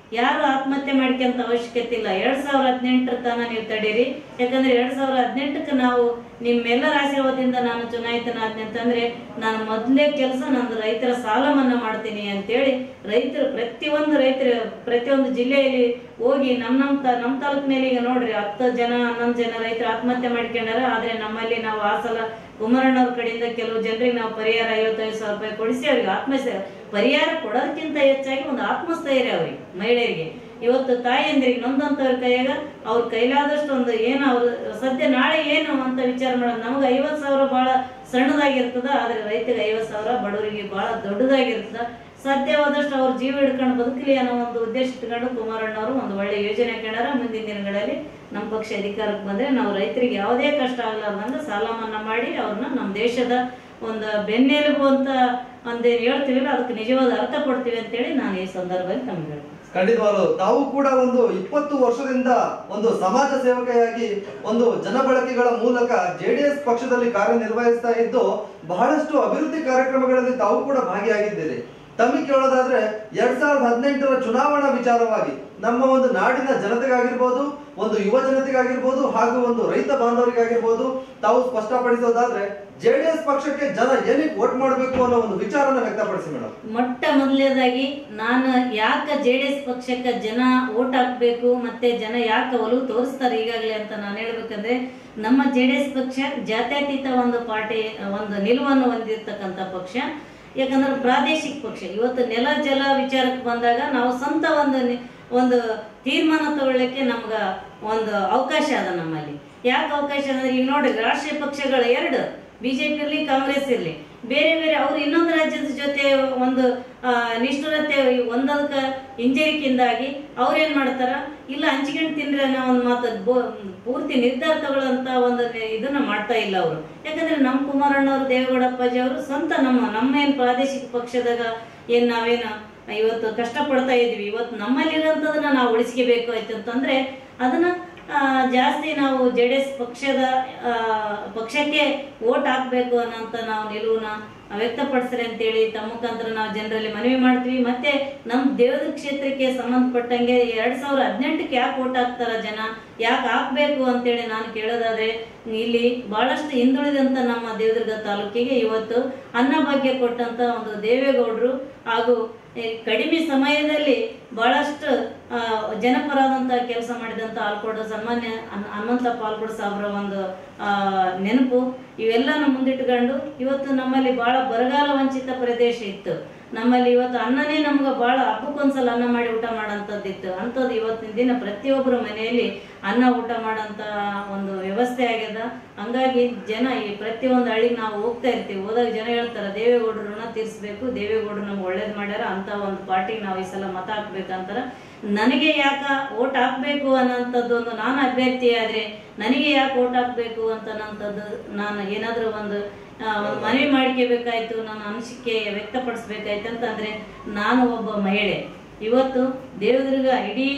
ಯಾರು ಆತ್ಮಹತ್ಯೆ ಮಾಡ್ಕೊಂತ ಅವಶ್ಯಕತೆ ಇಲ್ಲ ಎರಡ್ ಸಾವಿರದ ಹದಿನೆಂಟರ ತನ ನೀವು ತಡೀರಿ ಯಾಕಂದ್ರೆ ಎರಡ್ ಸಾವಿರದ ಹದಿನೆಂಟಕ್ಕೆ ನಾವು ನಿಮ್ಮೆಲ್ಲರ ಆಶೀರ್ವಾದದಿಂದ ನಾನು ಚುನಾಯಿತನಾದ್ನಿ ಅಂತಂದ್ರೆ ನಾನು ಮೊದಲೇ ಕೆಲಸ ನಂದು ರೈತರ ಸಾಲ ಮನ್ನಾ ಮಾಡ್ತೀನಿ ಅಂತೇಳಿ ರೈತರು ಪ್ರತಿಯೊಂದು ರೈತರು ಪ್ರತಿಯೊಂದು ಜಿಲ್ಲೆಯಲ್ಲಿ ಹೋಗಿ ನಮ್ಮ ನಮ್ಮ ತ ನಮ್ಮ ತಾಲೂಕಿನಲ್ಲಿ ಈಗ ನೋಡ್ರಿ ಹತ್ತು ಜನ ಹನ್ನೊಂದು ಜನ ರೈತರು ಆತ್ಮಹತ್ಯೆ ಮಾಡ್ಕೊಂಡಾರ ಆದ್ರೆ ನಮ್ಮಲ್ಲಿ ನಾವು ಆ ಸಲ ಕುಮಾರಣ್ಣವ್ರ ಕಡೆಯಿಂದ ಕೆಲವು ಜನರಿಗೆ ನಾವು ಪರಿಹಾರ ಐವತ್ತೈದು ಸಾವಿರ ರೂಪಾಯಿ ಕೊಡಿಸಿ ಅವ್ರಿಗೆ ಆತ್ಮಸ್ಥೈರ್ಯ ಪರಿಹಾರ ಕೊಡೋದಕ್ಕಿಂತ ಹೆಚ್ಚಾಗಿ ಒಂದು ಆತ್ಮಸ್ಥೈರ್ಯ ಅವ್ರಿಗೆ ಮಹಿಳೆಯರಿಗೆ ಇವತ್ತು ತಾಯಿಯಂದ್ರಿಗೆ ನೊಂದಂತವ್ರ ಕೈಯಾಗ ಅವ್ರ ಕೈಲಾದಷ್ಟು ಒಂದು ಏನು ಅವ್ರು ಸದ್ಯ ನಾಳೆ ಏನು ಅಂತ ವಿಚಾರ ಮಾಡೋದು ನಮಗೆ ಐವತ್ತು ಸಾವಿರ ಬಹಳ ಸಣ್ಣದಾಗಿರ್ತದ ಆದ್ರೆ ರೈತರಿಗೆ ಐವತ್ತು ಸಾವಿರ ಬಡವರಿಗೆ ಬಹಳ ದೊಡ್ಡದಾಗಿರ್ತದ ಸಾಧ್ಯವಾದಷ್ಟು ಅವ್ರ ಜೀವ ಹಿಡ್ಕೊಂಡು ಬದುಕಲಿ ಅನ್ನೋ ಒಂದು ಉದ್ದೇಶ ಇಟ್ಕೊಂಡು ಕುಮಾರಣ್ಣವರು ಒಂದು ಒಳ್ಳೆ ಯೋಜನೆ ಹಾಕ್ಯಾರ ಮುಂದಿನ ದಿನಗಳಲ್ಲಿ ನಮ್ಮ ಪಕ್ಷ ಅಧಿಕಾರಕ್ಕೆ ಬಂದ್ರೆ ನಾವು ರೈತರಿಗೆ ಯಾವುದೇ ಕಷ್ಟ ಆಗಲಾರ್ದಂಗ ಸಾಲ ಮನ್ನಾ ಮಾಡಿ ಅವ್ರನ್ನ ನಮ್ಮ ದೇಶದ ಒಂದು ಬೆನ್ನೆಲುಬು ಅಂತ ಒಂದೇನು ಹೇಳ್ತೀವಿಲ್ಲ ಅದಕ್ಕೆ ನಿಜವಾದ ಅರ್ಥ ಕೊಡ್ತೀವಿ ಅಂತೇಳಿ ನಾನು ಈ ಸಂದರ್ಭದಲ್ಲಿ ತಮ್ಗೆ ಹೇಳ್ತೀನಿ ಖಂಡಿತವಾಗ್ಲು ತಾವು ಕೂಡ ಒಂದು ಇಪ್ಪತ್ತು ವರ್ಷದಿಂದ ಒಂದು ಸಮಾಜ ಸೇವಕೆಯಾಗಿ ಒಂದು ಜನಬಳಕೆಗಳ ಮೂಲಕ ಜೆಡಿಎಸ್ ಪಕ್ಷದಲ್ಲಿ ಕಾರ್ಯನಿರ್ವಹಿಸ್ತಾ ಇದ್ದು ಬಹಳಷ್ಟು ಅಭಿವೃದ್ಧಿ ಕಾರ್ಯಕ್ರಮಗಳಲ್ಲಿ ತಾವು ಕೂಡ ಭಾಗಿಯಾಗಿದ್ದೀರಿ ತಮಗೆ ಕೇಳೋದಾದ್ರೆ ಎರಡ್ ಸಾವಿರದ ಹದಿನೆಂಟರ ಚುನಾವಣಾ ವಿಚಾರವಾಗಿ ನಮ್ಮ ಒಂದು ನಾಡಿನ ಜನತೆಗಾಗಿರ್ಬೋದು ಒಂದು ಯುವ ಜನತೆಗಾಗಿರ್ಬೋದು ಹಾಗೂ ಒಂದು ರೈತ ಬಾಂಧವರಿಗಾಗಿರ್ಬೋದು ತಾವು ಸ್ಪಷ್ಟಪಡಿಸೋದಾದ್ರೆ ಜೆಡಿಎಸ್ ಪಕ್ಷಕ್ಕೆ ಜನ ಏನಕ್ಕೆ ವೋಟ್ ಮಾಡಬೇಕು ಅನ್ನೋ ಒಂದು ವಿಚಾರನ ವ್ಯಕ್ತಪಡಿಸಿ ಮೇಡಮ್ ಮೊಟ್ಟ ಮೊದಲನೇದಾಗಿ ನಾನು ಯಾಕೆ ಜೆ ಡಿ ಎಸ್ ಪಕ್ಷಕ್ಕೆ ಜನ ಓಟ್ ಹಾಕ್ಬೇಕು ಮತ್ತೆ ಜನ ಯಾಕೆ ಒಲವು ತೋರಿಸ್ತಾರೆ ಈಗಾಗಲೇ ಅಂತ ನಾನು ಹೇಳ್ಬೇಕಂದ್ರೆ ನಮ್ಮ ಜೆ ಡಿ ಎಸ್ ಪಕ್ಷ ಜಾತ್ಯತೀತ ಒಂದು ಪಾರ್ಟಿ ಒಂದು ನಿಲುವನ್ನು ಹೊಂದಿರತಕ್ಕಂಥ ಪಕ್ಷ ಯಾಕಂದ್ರೆ ಪ್ರಾದೇಶಿಕ ಪಕ್ಷ ಇವತ್ತು ನೆಲ ಜಲ ವಿಚಾರಕ್ಕೆ ಬಂದಾಗ ನಾವು ಸ್ವಂತ ಒಂದು ನಿ- ಒಂದು ತೀರ್ಮಾನ ತಗೊಳ್ಳಿಕ್ಕೆ ನಮ್ಗ ಒಂದು ಅವಕಾಶ ಅದ ನಮ್ಮಲ್ಲಿ ಯಾಕೆ ಅವಕಾಶ ಅಂದ್ರೆ ಈಗ ನೋಡ್ರಿ ರಾಷ್ಟ್ರೀಯ ಪಕ್ಷಗಳು ಎರಡು ಬಿಜೆಪಿ ಇರ್ಲಿ ಕಾಂಗ್ರೆಸ್ ಇರ್ಲಿ ಬೇರೆ ಬೇರೆ ಅವ್ರು ಇನ್ನೊಂದು ರಾಜ್ಯದ ಜೊತೆ ಒಂದು ಆ, ನಿಷ್ಠುರತೆ ಒಂದೊಂದಕ್ಕ ಹಿಂಜರಿಕೆಯಿಂದಾಗಿ ಅವ್ರೇನ್ ಮಾಡ್ತಾರ ಇಲ್ಲ ಹಂಚ್ಕೊಂಡು ತಿನ್ರಿ ಅನ್ನೋ ಒಂದು ಮಾತು ಬೋ- ಪೂರ್ತಿ ನಿರ್ಧಾರ ತಗೊಳ್ಳೋಂತ ಒಂದು ನಿ- ಇದನ್ನ ಮಾಡ್ತಾ ಇಲ್ಲ ಅವರು ಯಾಕಂದ್ರೆ ನಮ್ಮ ಕುಮಾರಣ್ಣವ್ರು ದೇವೇಗೌಡ ಅಪ್ಪಾಜಿ ಅವರು ಸ್ವಂತ ನಮ್ಮ ನಮ್ಮ ಏನ್ ಪ್ರಾದೇಶಿಕ ಪಕ್ಷದಾಗ ಏನ್ ನಾವೇನು ಇವತ್ತು ಕಷ್ಟ ಪಡ್ತಾ ಇದ್ವಿ ಇವತ್ತು ನಮ್ಮಲ್ಲಿರೋಂಥದನ್ನ ನಾವು ಉಳಿಸ್ಕೋಬೇಕು ಆಯ್ತು ಅಂತಂದ್ರೆ ಅದನ್ನ ಆ, ಜಾಸ್ತಿ ನಾವು ಜೆ ಡಿ ಎಸ್ ಪಕ್ಷದ ಆ, ಪಕ್ಷಕ್ಕೆ ಓಟ್ ಹಾಕ್ಬೇಕು ಅನ್ನೋಂಥ ನಾವು ನಿಲುವನ್ನ ವ್ಯಕ್ತಪಡಿಸ್ರಿ ಅಂತೇಳಿ ತಮ್ಮ ಮುಖಾಂತರ ನಾವು ಜನರಲ್ಲಿ ಮನವಿ ಮಾಡ್ತೀವಿ ಮತ್ತೆ ನಮ್ಮ ದೇವದ ಕ್ಷೇತ್ರಕ್ಕೆ ಸಂಬಂಧಪಟ್ಟಂಗೆ ಎರಡ್ ಸಾವಿರದ ಹದಿನೆಂಟಕ್ಕೆ ಯಾಕೆ ಓಟ್ ಹಾಕ್ತಾರ ಜನ ಯಾಕೆ ಹಾಕ್ಬೇಕು ಅಂತೇಳಿ ನಾನು ಕೇಳೋದಾದ್ರೆ ಇಲ್ಲಿ ಬಹಳಷ್ಟು ಹಿಂದುಳಿದಂತ ನಮ್ಮ ದೇವದುರ್ಗ ತಾಲೂಕಿಗೆ ಇವತ್ತು ಅನ್ನಭಾಗ್ಯ ಕೊಟ್ಟಂತ ಒಂದು ದೇವೇಗೌಡರು ಹಾಗೂ ಈ ಕಡಿಮೆ ಸಮಯದಲ್ಲಿ ಬಹಳಷ್ಟು ಆ, ಜನಪರವಾದಂತ ಕೆಲಸ ಮಾಡಿದಂತ ಆಲ್ಕೋಡ ಸನ್ಮಾನ್ಯ ಹನ್- ಹನುಮಂತಪ್ಪ ಆಲ್ಕೋಡ್ ಸಾಬ್ರ ಒಂದು ಆ, ನೆನಪು ಇವೆಲ್ಲನೂ ಮುಂದಿಟ್ಕೊಂಡು ಇವತ್ತು ನಮ್ಮಲ್ಲಿ ಬಹಳ ಬರಗಾಲ ವಂಚಿತ ಪ್ರದೇಶ ಇತ್ತು ನಮ್ಮಲ್ಲಿ ಇವತ್ತು ಅನ್ನನೇ ನಮ್ಗೆ ಬಹಳ ಹಬ್ಬಕ್ಕೊಂದ್ಸಲ ಅನ್ನ ಮಾಡಿ ಊಟ ಮಾಡೋಂಥದ್ದಿತ್ತು ಅಂಥದ್ದು ಇವತ್ತಿನ ದಿನ ಪ್ರತಿಯೊಬ್ಬರ ಮನೆಯಲ್ಲಿ ಅನ್ನ ಊಟ ಮಾಡೋಂಥ ಒಂದು ವ್ಯವಸ್ಥೆ ಆಗ್ಯದ ಹಂಗಾಗಿ ಜನ ಈ ಪ್ರತಿಯೊಂದು ಹಳ್ಳಿಗೆ ನಾವು ಹೋಗ್ತಾ ಇರ್ತೀವಿ ಹೋದಾಗ ಜನ ಹೇಳ್ತಾರೆ ದೇವೇಗೌಡರು ಋಣ ತೀರಿಸ್ಬೇಕು ದೇವೇಗೌಡರು ನಮ್ಗೆ ಒಳ್ಳೇದು ಮಾಡ್ಯಾರ ಅಂತ ಒಂದು ಪಾರ್ಟಿಗೆ ನಾವು ಈ ಸಲ ಮತ ಹಾಕ್ಬೇಕಂತಾರ ನನಗೆ ಯಾಕ ಓಟ್ ಹಾಕ್ಬೇಕು ಅನ್ನೋಂಥದ್ದು ಒಂದು ನಾನು ಅಭ್ಯರ್ಥಿ ಆದ್ರೆ ನನಗೆ ಯಾಕೆ ಓಟ್ ಹಾಕ್ಬೇಕು ಅಂತ ಅನ್ನೋಂಥದ್ದು ನಾನು ಏನಾದರೂ ಒಂದು ಆ, ಒಂದು ಮನವಿ ಮಾಡ್ಕೋಬೇಕಾಯ್ತು ನನ್ನ ಅನಿಸಿಕೆ ವ್ಯಕ್ತಪಡಿಸ್ಬೇಕಾಯ್ತು ಅಂತಂದ್ರೆ ನಾನು ಒಬ್ಬ ಮಹಿಳೆ ಇವತ್ತು ದೇವದುರ್ಗ ಇಡೀ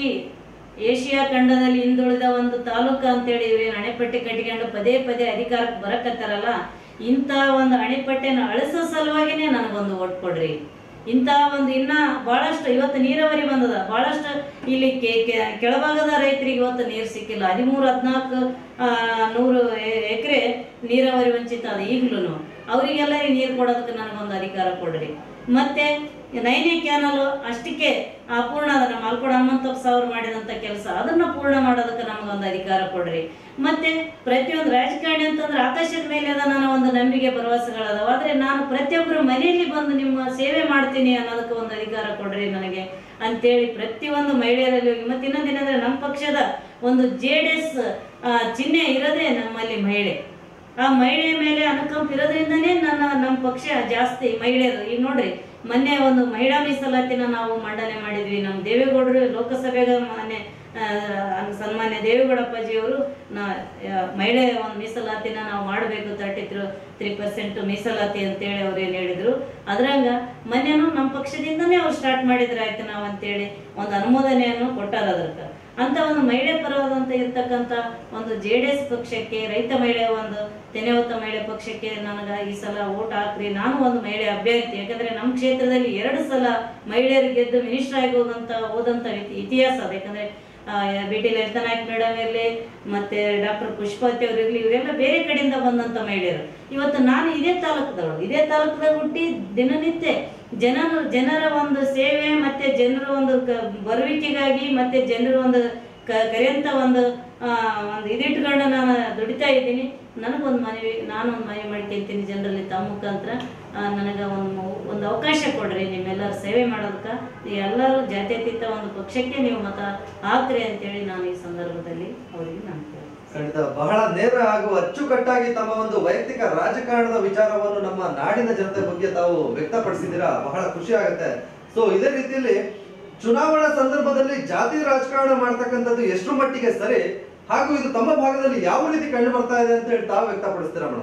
ಏಷ್ಯಾ ಖಂಡದಲ್ಲಿ ಹಿಂದುಳಿದ ಒಂದು ತಾಲೂಕು ಅಂತೇಳಿ ಇವ್ರೇನು ಅಣೆಪಟ್ಟಿ ಕಟ್ಟಿಕೊಂಡು ಪದೇ ಪದೇ ಅಧಿಕಾರಕ್ಕೆ ಬರಕತ್ತಾರಲ್ಲ ಇಂಥ ಒಂದು ಅಣೆಪಟ್ಟೆನ ಅಳಿಸೋ ಸಲುವಾಗಿನೇ ನನಗೊಂದು ಓಟ್ ಕೊಡ್ರಿ ಇಂಥ ಒಂದು ಇನ್ನ ಬಹಳಷ್ಟು ಇವತ್ತು ನೀರಾವರಿ ಬಂದದ ಬಹಳಷ್ಟು ಇಲ್ಲಿ ಕೆ- ಕೆ- ಕೆಳಭಾಗದ ರೈತರಿಗೆ ಇವತ್ತು ನೀರು ಸಿಕ್ಕಿಲ್ಲ ಹದಿಮೂರು ಹದಿನಾಲ್ಕು ನೂರು ಎಕರೆ ನೀರಾವರಿ ವಂಚಿತ ಅದ ಈಗ್ಲೂ ಅವರಿಗೆಲ್ಲ ನೀರು ಕೊಡೋದಕ್ಕೆ ನನಗೊಂದು ಅಧಿಕಾರ ಕೊಡ್ರಿ ಮತ್ತೆ ನೈನೇ ಕ್ಯಾನಲ್ ಅಷ್ಟಕ್ಕೆ ಅಪೂರ್ಣ ಅದ ನಮ್ಮ ಅಲ್ಕೋಡ ಹನುಮಂತಪ್ಪ ಸಾವಿರ ಮಾಡಿದಂತ ಕೆಲಸ ಅದನ್ನ ಪೂರ್ಣ ಮಾಡೋದಕ್ಕೆ ನಮಗೊಂದು ಅಧಿಕಾರ ಕೊಡ್ರಿ ಮತ್ತೆ ಪ್ರತಿಯೊಂದು ರಾಜಕಾರಣಿ ಅಂತಂದ್ರೆ ಆಕಾಶದ ಮೇಲೆ ಅದ ನನ್ನ ಒಂದು ನಂಬಿಕೆ ಭರವಸೆಗಳದಾವ ಆದ್ರೆ ನಾನು ಪ್ರತಿಯೊಬ್ಬರ ಮನೆಯಲ್ಲಿ ಬಂದು ನಿಮ್ಮ ಸೇವೆ ಮಾಡ್ತೀನಿ ಅನ್ನೋದಕ್ಕೆ ಒಂದು ಅಧಿಕಾರ ಕೊಡ್ರಿ ನನಗೆ ಅಂತೇಳಿ ಪ್ರತಿಯೊಂದು ಮಹಿಳೆಯರಲ್ಲಿ ಹೋಗಿ ಮತ್ತೆ ಇನ್ನೊಂದು ಏನಂದ್ರೆ ನಮ್ಮ ಪಕ್ಷದ ಒಂದು ಜೆ ಡಿ ಎಸ್ ಚಿಹ್ನೆ ಇರೋದೇ ನಮ್ಮಲ್ಲಿ ಮಹಿಳೆ ಆ ಮಹಿಳೆಯ ಮೇಲೆ ಅನುಕಂಪ ಇರೋದ್ರಿಂದನೇ ನನ್ನ ನಮ್ಮ ಪಕ್ಷ ಜಾಸ್ತಿ ಮಹಿಳೆಯರು ಈಗ ನೋಡ್ರಿ ಮೊನ್ನೆ ಒಂದು ಮಹಿಳಾ ಮೀಸಲಾತಿನ ನಾವು ಮಂಡನೆ ಮಾಡಿದ್ವಿ ನಮ್ಮ ದೇವೇಗೌಡರು ಲೋಕಸಭೆಗೆ ಮೊನ್ನೆ ಆ, ಸನ್ಮಾನ್ಯ ದೇವೇಗೌಡಪ್ಪಾಜಿಯವರು ನಾ ಆ, ಮಹಿಳೆಯ ಒಂದು ಮೀಸಲಾತಿನ ನಾವು ಮಾಡಬೇಕು ತರ್ಟಿ ತ್ರೂ ತ್ರೀ ಪರ್ಸೆಂಟ್ ಮೀಸಲಾತಿ ಅಂತೇಳಿ ಅವ್ರು ಏನು ಹೇಳಿದ್ರು ಅದ್ರಂಗ ಮೊನ್ನೆನೂ ನಮ್ಮ ಪಕ್ಷದಿಂದನೇ ಅವ್ರು ಸ್ಟಾರ್ಟ್ ಮಾಡಿದ್ರು ಆಯ್ತು ನಾವು ಅಂತೇಳಿ ಒಂದು ಅನುಮೋದನೆಯನ್ನು ಕೊಟ್ಟಾರ ಅದಕ್ಕೆ ಅಂತ ಒಂದು ಮಹಿಳೆ ಪರವಾದಂತ ಇರ್ತಕ್ಕಂಥ ಒಂದು ಜೆ ಡಿ ಎಸ್ ಪಕ್ಷಕ್ಕೆ ರೈತ ಮಹಿಳೆ ಒಂದು ತೆನೆ ಹೊತ್ತ ಮಹಿಳೆ ಪಕ್ಷಕ್ಕೆ ನನಗ ಈ ಸಲ ಓಟ್ ಹಾಕ್ರಿ ನಾನು ಒಂದು ಮಹಿಳೆ ಅಭ್ಯರ್ಥಿ ಯಾಕಂದ್ರೆ ನಮ್ಮ ಕ್ಷೇತ್ರದಲ್ಲಿ ಎರಡು ಸಲ ಮಹಿಳೆಯರು ಗೆದ್ದು ಮಿನಿಸ್ಟರ್ ಆಗಿ ಹೋದಂತ ಹೋದಂತ ಇತಿ- ಇತಿಹಾಸ ಅದು ಯಾಕಂದ್ರೆ B T Lalitha Naik madam ಇರಲಿ ಮತ್ತೆ ಡಾಕ್ಟರ್ ಪುಷ್ಪವತಿ ಅವರು ಇರಲಿ ಇವರೆಲ್ಲ ಬೇರೆ ಕಡೆಯಿಂದ ಬಂದಂತ ಮಹಿಳೆಯರು ಇವತ್ತು ನಾನು ಇದೇ ತಾಲೂಕದವಳು ಇದೇ ತಾಲೂಕದಾಗ ಹುಟ್ಟಿ ದಿನನಿತ್ಯ ಜನ ಜನರ ಒಂದು ಸೇವೆ ಮತ್ತೆ ಜನರ ಒಂದು ಕ- ಬರುವಿಕೆಗಾಗಿ ಮತ್ತೆ ಜನರ ಒಂದು ಕ- ಕರೆಯಂತ ಒಂದು ಆ, ಒಂದು ಇದಿಟ್ಕೊಂಡು ನಾನು ದುಡಿತಾ ಇದ್ದೀನಿ ನನಗೊಂದು ಮನವಿ ನಾನು ಒಂದು ಮನವಿ ಮಾಡ್ಕೊಂತೀನಿ ಜನರಲ್ಲಿ ತಮ್ಮ ಮುಖಾಂತರ ಆ, ನನಗೆ ಒಂದು ಒಂದು ಅವಕಾಶ ಕೊಡ್ರಿ ನಿಮ್ಮೆಲ್ಲರ ಸೇವೆ ಮಾಡೋದಕ್ಕೆ ಎಲ್ಲರೂ ಜಾತ್ಯತೀತ ಒಂದು ಪಕ್ಷಕ್ಕೆ ನೀವು ಮತ ಹಾಕ್ರಿ ಅಂತೇಳಿ ನಾನು ಈ ಸಂದರ್ಭದಲ್ಲಿ ಅವರಿಗೆ ನಾನು ಕೇಳ್ತೀನಿ. ಖಂಡಿತ ಬಹಳ ನೇರ ಹಾಗೂ ಅಚ್ಚುಕಟ್ಟಾಗಿ ತಮ್ಮ ಒಂದು ವೈಯಕ್ತಿಕ ರಾಜಕಾರಣದ ವಿಚಾರವನ್ನು ನಮ್ಮ ನಾಡಿನ ಜನತೆ ಬಗ್ಗೆ ತಾವು ವ್ಯಕ್ತಪಡಿಸಿದ್ದೀರಾ ಬಹಳ ಖುಷಿ ಆಗುತ್ತೆ ಸೊ ಇದೇ ರೀತಿಯಲ್ಲಿ ಚುನಾವಣಾ ಸಂದರ್ಭದಲ್ಲಿ ಜಾತಿ ರಾಜಕಾರಣ ಮಾಡ್ತಕ್ಕಂಥದ್ದು ಎಷ್ಟು ಮಟ್ಟಿಗೆ ಸರಿ ಹಾಗೂ ಇದು ತಮ್ಮ ಭಾಗದಲ್ಲಿ ಯಾವ ರೀತಿ ಕಂಡು ಬರ್ತಾ ಇದೆ ಅಂತ ಹೇಳಿ ತಾವು ವ್ಯಕ್ತಪಡಿಸ್ತೀರಾ ಮೇಡಮ್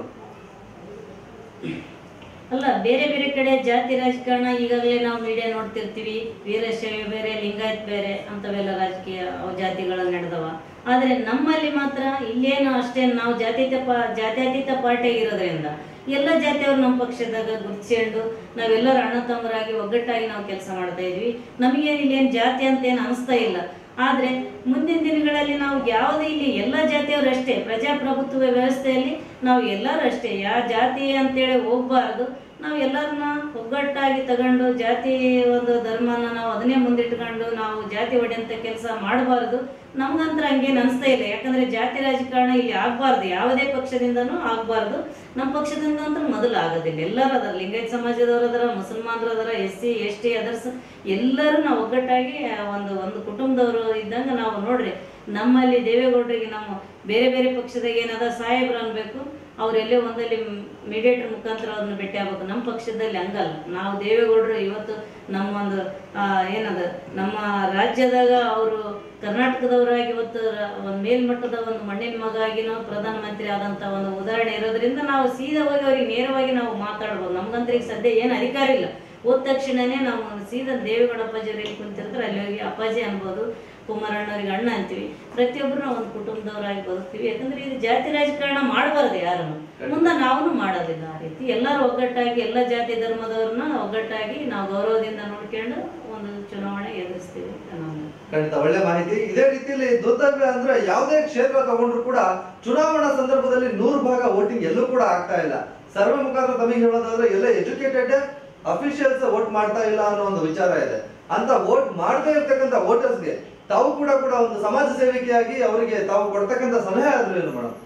ಅಲ್ಲ ಬೇರೆ ಬೇರೆ ಕಡೆ ಜಾತಿ ರಾಜಕಾರಣ ಈಗಾಗಲೇ ನಾವು ಮೀಡಿಯಾ ನೋಡ್ತಿರ್ತೀವಿ ವೀರಶೈವ ಬೇರೆ ಲಿಂಗಾಯತ್ ಬೇರೆ ಅಂತವೆಲ್ಲ ರಾಜಕೀಯ ಅವು ಜಾತಿಗಳು ನಡೆದವ ಆದ್ರೆ ನಮ್ಮಲ್ಲಿ ಮಾತ್ರ ಇಲ್ಲೇನು ಅಷ್ಟೇ ನಾವು ಜಾತ್ಯತೀತ ಪಾ ಜಾತ್ಯತೀತ ಪಾರ್ಟಿ ಇರೋದ್ರಿಂದ ಎಲ್ಲ ಜಾತಿಯವರು ನಮ್ಮ ಪಕ್ಷದಾಗ ಗುರುತಿಸ್ಕೊಂಡು ನಾವೆಲ್ಲರೂ ಅಣ್ಣ ತಮ್ಮರಾಗಿ ಒಗ್ಗಟ್ಟಾಗಿ ನಾವು ಕೆಲಸ ಮಾಡ್ತಾ ಇದ್ವಿ ನಮಗೇನು ಇಲ್ಲೇನು ಜಾತಿ ಅಂತ ಏನು ಅನಿಸ್ತಾ ಇಲ್ಲ ಆದ್ರೆ ಮುಂದಿನ ದಿನಗಳಲ್ಲಿ ನಾವು ಯಾವುದೇ ಇಲ್ಲಿ ಎಲ್ಲ ಜಾತಿಯವರು ಅಷ್ಟೇ ಪ್ರಜಾಪ್ರಭುತ್ವ ವ್ಯವಸ್ಥೆಯಲ್ಲಿ ನಾವು ಎಲ್ಲರೂ ಅಷ್ಟೇ ಯಾವ ಜಾತಿ ಅಂತೇಳಿ ಹೋಗ್ಬಾರ್ದು ನಾವು ಎಲ್ಲರನ್ನ ಒಗ್ಗಟ್ಟಾಗಿ ತಗೊಂಡು ಜಾತಿ ಒಂದು ಧರ್ಮನ ನಾವು ಅದನ್ನೇ ಮುಂದಿಟ್ಕೊಂಡು ನಾವು ಜಾತಿ ಒಡೆಯಂತ ಕೆಲಸ ಮಾಡಬಾರ್ದು ನಮ್ಗಂತ್ರ ಹಂಗೇನು ಅನಿಸ್ತಾ ಇಲ್ಲ ಯಾಕಂದ್ರೆ ಜಾತಿ ರಾಜಕಾರಣ ಇಲ್ಲಿ ಆಗ್ಬಾರ್ದು ಯಾವುದೇ ಪಕ್ಷದಿಂದನೂ ಆಗ್ಬಾರ್ದು ನಮ್ಮ ಪಕ್ಷದಿಂದ ಅಂತ ಮೊದಲು ಆಗೋದಿಲ್ಲ ಎಲ್ಲರೂ ಅದರ ಲಿಂಗಾಯತ್ ಸಮಾಜದವರು ಅದರ ಮುಸಲ್ಮಾನರು ಅದರ S C S T others ಎಲ್ಲರೂ ನಾವು ಒಗ್ಗಟ್ಟಾಗಿ ಆ, ಒಂದು ಒಂದು ಕುಟುಂಬದವರು ಇದ್ದಂಗೆ ನಾವು ನೋಡ್ರಿ ನಮ್ಮಲ್ಲಿ ದೇವೇಗೌಡರಿಗೆ ನಾವು ಬೇರೆ ಬೇರೆ ಪಕ್ಷದಾಗ ಏನದ ಸಾಹೇಬ್ರು ಅನ್ಬೇಕು ಅವರೆಲ್ಲೇ ಒಂದಲ್ಲಿ ಮೀಡಿಯೇಟರ್ ಮುಖಾಂತರ ಅವ್ರನ್ನ ಭೇಟಿ ಆಗ್ಬೇಕು ನಮ್ಮ ಪಕ್ಷದಲ್ಲಿ ಹಂಗಲ್ಲ ನಾವು ದೇವೇಗೌಡರು ಇವತ್ತು ನಮ್ಮ ಒಂದು ಆ, ಏನದ ನಮ್ಮ ರಾಜ್ಯದಾಗ ಅವರು ಕರ್ನಾಟಕದವರಾಗಿ ಇವತ್ತು ರ- ಒಂದು ಮೇಲ್ಮಟ್ಟದ ಒಂದು ಮಣ್ಣಿನ ಮಗ ಆಗಿನೋ ಪ್ರಧಾನಮಂತ್ರಿ ಆದಂತ ಒಂದು ಉದಾಹರಣೆ ಇರೋದ್ರಿಂದ ನಾವು ಸೀದಾ ಹೋಗಿ ಅವ್ರಿಗೆ ನೇರವಾಗಿ ನಾವು ಮಾತಾಡ್ಬೋದು ನಮ್ಗಂತ್ರ ಈಗ ಸದ್ಯ ಏನು ಅಧಿಕಾರ ಇಲ್ಲ ಹೋದ ತಕ್ಷಣನೇ ನಾವು ಸೀದಾ ದೇವೇಗೌಡ ಅಪ್ಪಾಜಿ ಅವ್ರು ಎಲ್ಲಿ ಕುಂತಿರ್ತಾರೆ ಅಲ್ಲಿ ಹೋಗಿ ಅಪ್ಪಾಜಿ ಅನ್ಬೋದು ಕುಮಾರಣ್ಣವ್ರಿಗೆ ಅಣ್ಣ ಅಂತೀವಿ ಪ್ರತಿಯೊಬ್ಬರು ನಾವು ಒಂದು ಕುಟುಂಬದವರಾಗಿ ಬದುಕ್ತೀವಿ ಯಾಕಂದ್ರೆ ಇದು ಜಾತಿ ರಾಜಕಾರಣ ಮಾಡಬಾರ್ದು ಯಾರನ್ನು ಮುಂದೆ ನಾವು ಮಾಡೋದಿಲ್ಲ ಆ ರೀತಿ ಎಲ್ಲರೂ ಒಗ್ಗಟ್ಟಾಗಿ ಎಲ್ಲ ಜಾತಿ ಧರ್ಮದವ್ರನ್ನ ಒಗ್ಗಟ್ಟಾಗಿ ನಾವು ಗೌರವದಿಂದ ನೋಡ್ಕೊಂಡು ಒಂದು ಚುನಾವಣೆ ಎದುರಿಸ್ತೀವಿ ಅಂತ ನಾನು ಖಂಡಿತ ಒಳ್ಳೆ ಮಾಹಿತಿ ಇದೇ ರೀತಿಯಲ್ಲಿ ದುರ್ದೈವ ಅಂದ್ರೆ ಯಾವುದೇ ಕ್ಷೇತ್ರ ತಗೊಂಡ್ರು ಕೂಡ ಚುನಾವಣಾ ಸಂದರ್ಭದಲ್ಲಿ ನೂರು ಭಾಗ ವೋಟಿಂಗ್ ಎಲ್ಲೂ ಕೂಡ ಆಗ್ತಾ ಇಲ್ಲ ಸರ್ವೆ ಮುಖಾಂತರ ತಮಗೆ ಹೇಳೋದಾದ್ರೆ ಎಲ್ಲ ಎಜುಕೇಟೆಡ್ ಅಫಿಷಿಯಲ್ಸ್ ವೋಟ್ ಮಾಡ್ತಾ ಇಲ್ಲ ಅನ್ನೋ ಒಂದು ವಿಚಾರ ಇದೆ ಅಂತ ವೋಟ್ ಮಾಡದೇ ಇರ್ತಕ್ಕಂಥ ವೋಟರ್ಸ್ಗೆ ತಾವು ಕೂಡ ಕೂಡ ಒಂದು ಸಮಾಜ ಸೇವಿಕೆಯಾಗಿ ಅವರಿಗೆ ತಾವು ಕೊಡ್ತಕ್ಕಂಥ ಸಲಹೆ ಆದ್ರೆ ಏನು ಮೇಡಮ್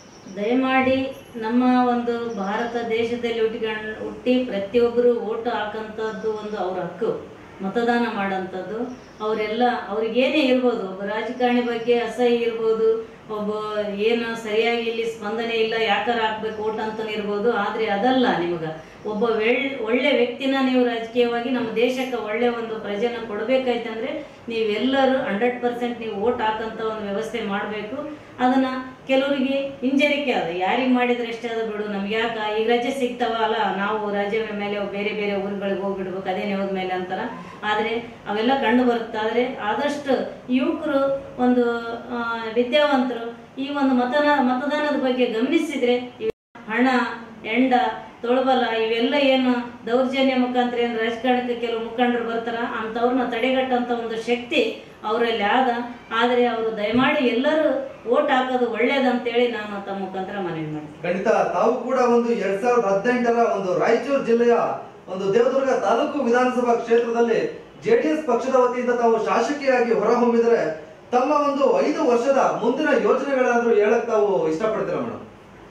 ದಯಮಾಡಿ ನಮ್ಮ ಒಂದು ಭಾರತ ದೇಶದಲ್ಲಿ ಹುಟ್ಟಿಕೊಂಡು ಹುಟ್ಟಿ ಪ್ರತಿಯೊಬ್ಬರು ಓಟ್ ಹಾಕಂಥದ್ದು ಒಂದು ಅವ್ರ ಹಕ್ಕು ಮತದಾನ ಮಾಡೋಂಥದ್ದು ಅವರೆಲ್ಲ ಅವ್ರಿಗೇನೇ ಇರ್ಬೋದು ಒಬ್ಬ ರಾಜಕಾರಣಿ ಬಗ್ಗೆ ಅಸಹ್ಯ ಇರ್ಬೋದು ಒಬ್ಬ ಏನು ಸರಿಯಾಗಿ ಇಲ್ಲಿ ಸ್ಪಂದನೆ ಇಲ್ಲ ಯಾಕಾರ ಹಾಕ್ಬೇಕು ಓಟ್ ಅಂತಲೂ ಇರ್ಬೋದು ಆದರೆ ಅದಲ್ಲ ನಿಮ್ಗೆ ಒಬ್ಬ ವೆಳ್ ಒಳ್ಳೆ ವ್ಯಕ್ತಿನ ನೀವು ರಾಜಕೀಯವಾಗಿ ನಮ್ಮ ದೇಶಕ್ಕೆ ಒಳ್ಳೆ ಒಂದು ಪ್ರಜೆನ ಕೊಡಬೇಕಾಯ್ತಂದ್ರೆ ನೀವೆಲ್ಲರೂ ಹಂಡ್ರೆಡ್ ಪರ್ಸೆಂಟ್ ನೀವು ಓಟ್ ಹಾಕಂತ ಒಂದು ವ್ಯವಸ್ಥೆ ಮಾಡಬೇಕು ಅದನ್ನ ಕೆಲವರಿಗೆ ಹಿಂಜರಿಕೆ ಅದ ಯಾರಿಗೆ ಮಾಡಿದ್ರೆ ಎಷ್ಟೇ ಅದ ಬಿಡು ನಮ್ಗೆ ಯಾಕ ಈಗ ರಜೆ ಸಿಗ್ತಾವ ಅಲ್ಲ ನಾವು ರಜೆ ಮೇಲೆ ಬೇರೆ ಬೇರೆ ಊರುಗಳಿಗೆ ಹೋಗ್ಬಿಡ್ಬೇಕು ಅದೇ ನೆವದ ಮೇಲೆ ಅಂತಾರ ಆದ್ರೆ ಅವೆಲ್ಲ ಕಂಡು ಬರುತ್ತೆ ಆದ್ರೆ ಆದಷ್ಟು ಯುವಕರು ಒಂದು ಆ, ವಿದ್ಯಾವಂತರು ಈ ಒಂದು ಮತನ ಮತದಾನದ ಬಗ್ಗೆ ಗಮನಿಸಿದ್ರೆ ಇವ್ ಹಣ ಎಂಡ ತೊಳಬಲ ಇವೆಲ್ಲ ಏನು ದೌರ್ಜನ್ಯ ಮುಖಾಂತರ ಏನು ರಾಜಕಾರಣಕ್ಕೆ ಕೆಲವು ಮುಖಂಡರು ಬರ್ತಾರ ಅಂಥವ್ರನ್ನ ತಡೆಗಟ್ಟಂತ ಒಂದು ಶಕ್ತಿ ಅವರಲ್ಲಿ ಆದ ಆದರೆ ಅವರು ದಯಮಾಡಿ ಎಲ್ಲರೂ ಓಟ್ ಹಾಕೋದು ಒಳ್ಳೇದಂತೇಳಿ ನಾನು ತಮ್ಮ ಮುಖಾಂತರ ಮನವಿ ಮಾಡ್ತೀನಿ ಖಂಡಿತ ತಾವು ಕೂಡ ಒಂದು ಎರಡ್ ಸಾವಿರದ ಹದಿನೆಂಟರ ಒಂದು ರಾಯಚೂರು ಜಿಲ್ಲೆಯ ಒಂದು ದೇವದುರ್ಗ ತಾಲೂಕು ವಿಧಾನಸಭಾ ಕ್ಷೇತ್ರದಲ್ಲಿ ಜೆಡಿಎಸ್ ಪಕ್ಷದ ವತಿಯಿಂದ ತಾವು ಶಾಸಕಿಯಾಗಿ ಹೊರಹೊಮ್ಮಿದರೆ ತಮ್ಮ ಒಂದು ಐದು ವರ್ಷದ ಮುಂದಿನ ಯೋಜನೆಗಳಾದ್ರೂ ಹೇಳಕ್ ತಾವು ಇಷ್ಟಪಡ್ತೀರಾ ಮೇಡಮ್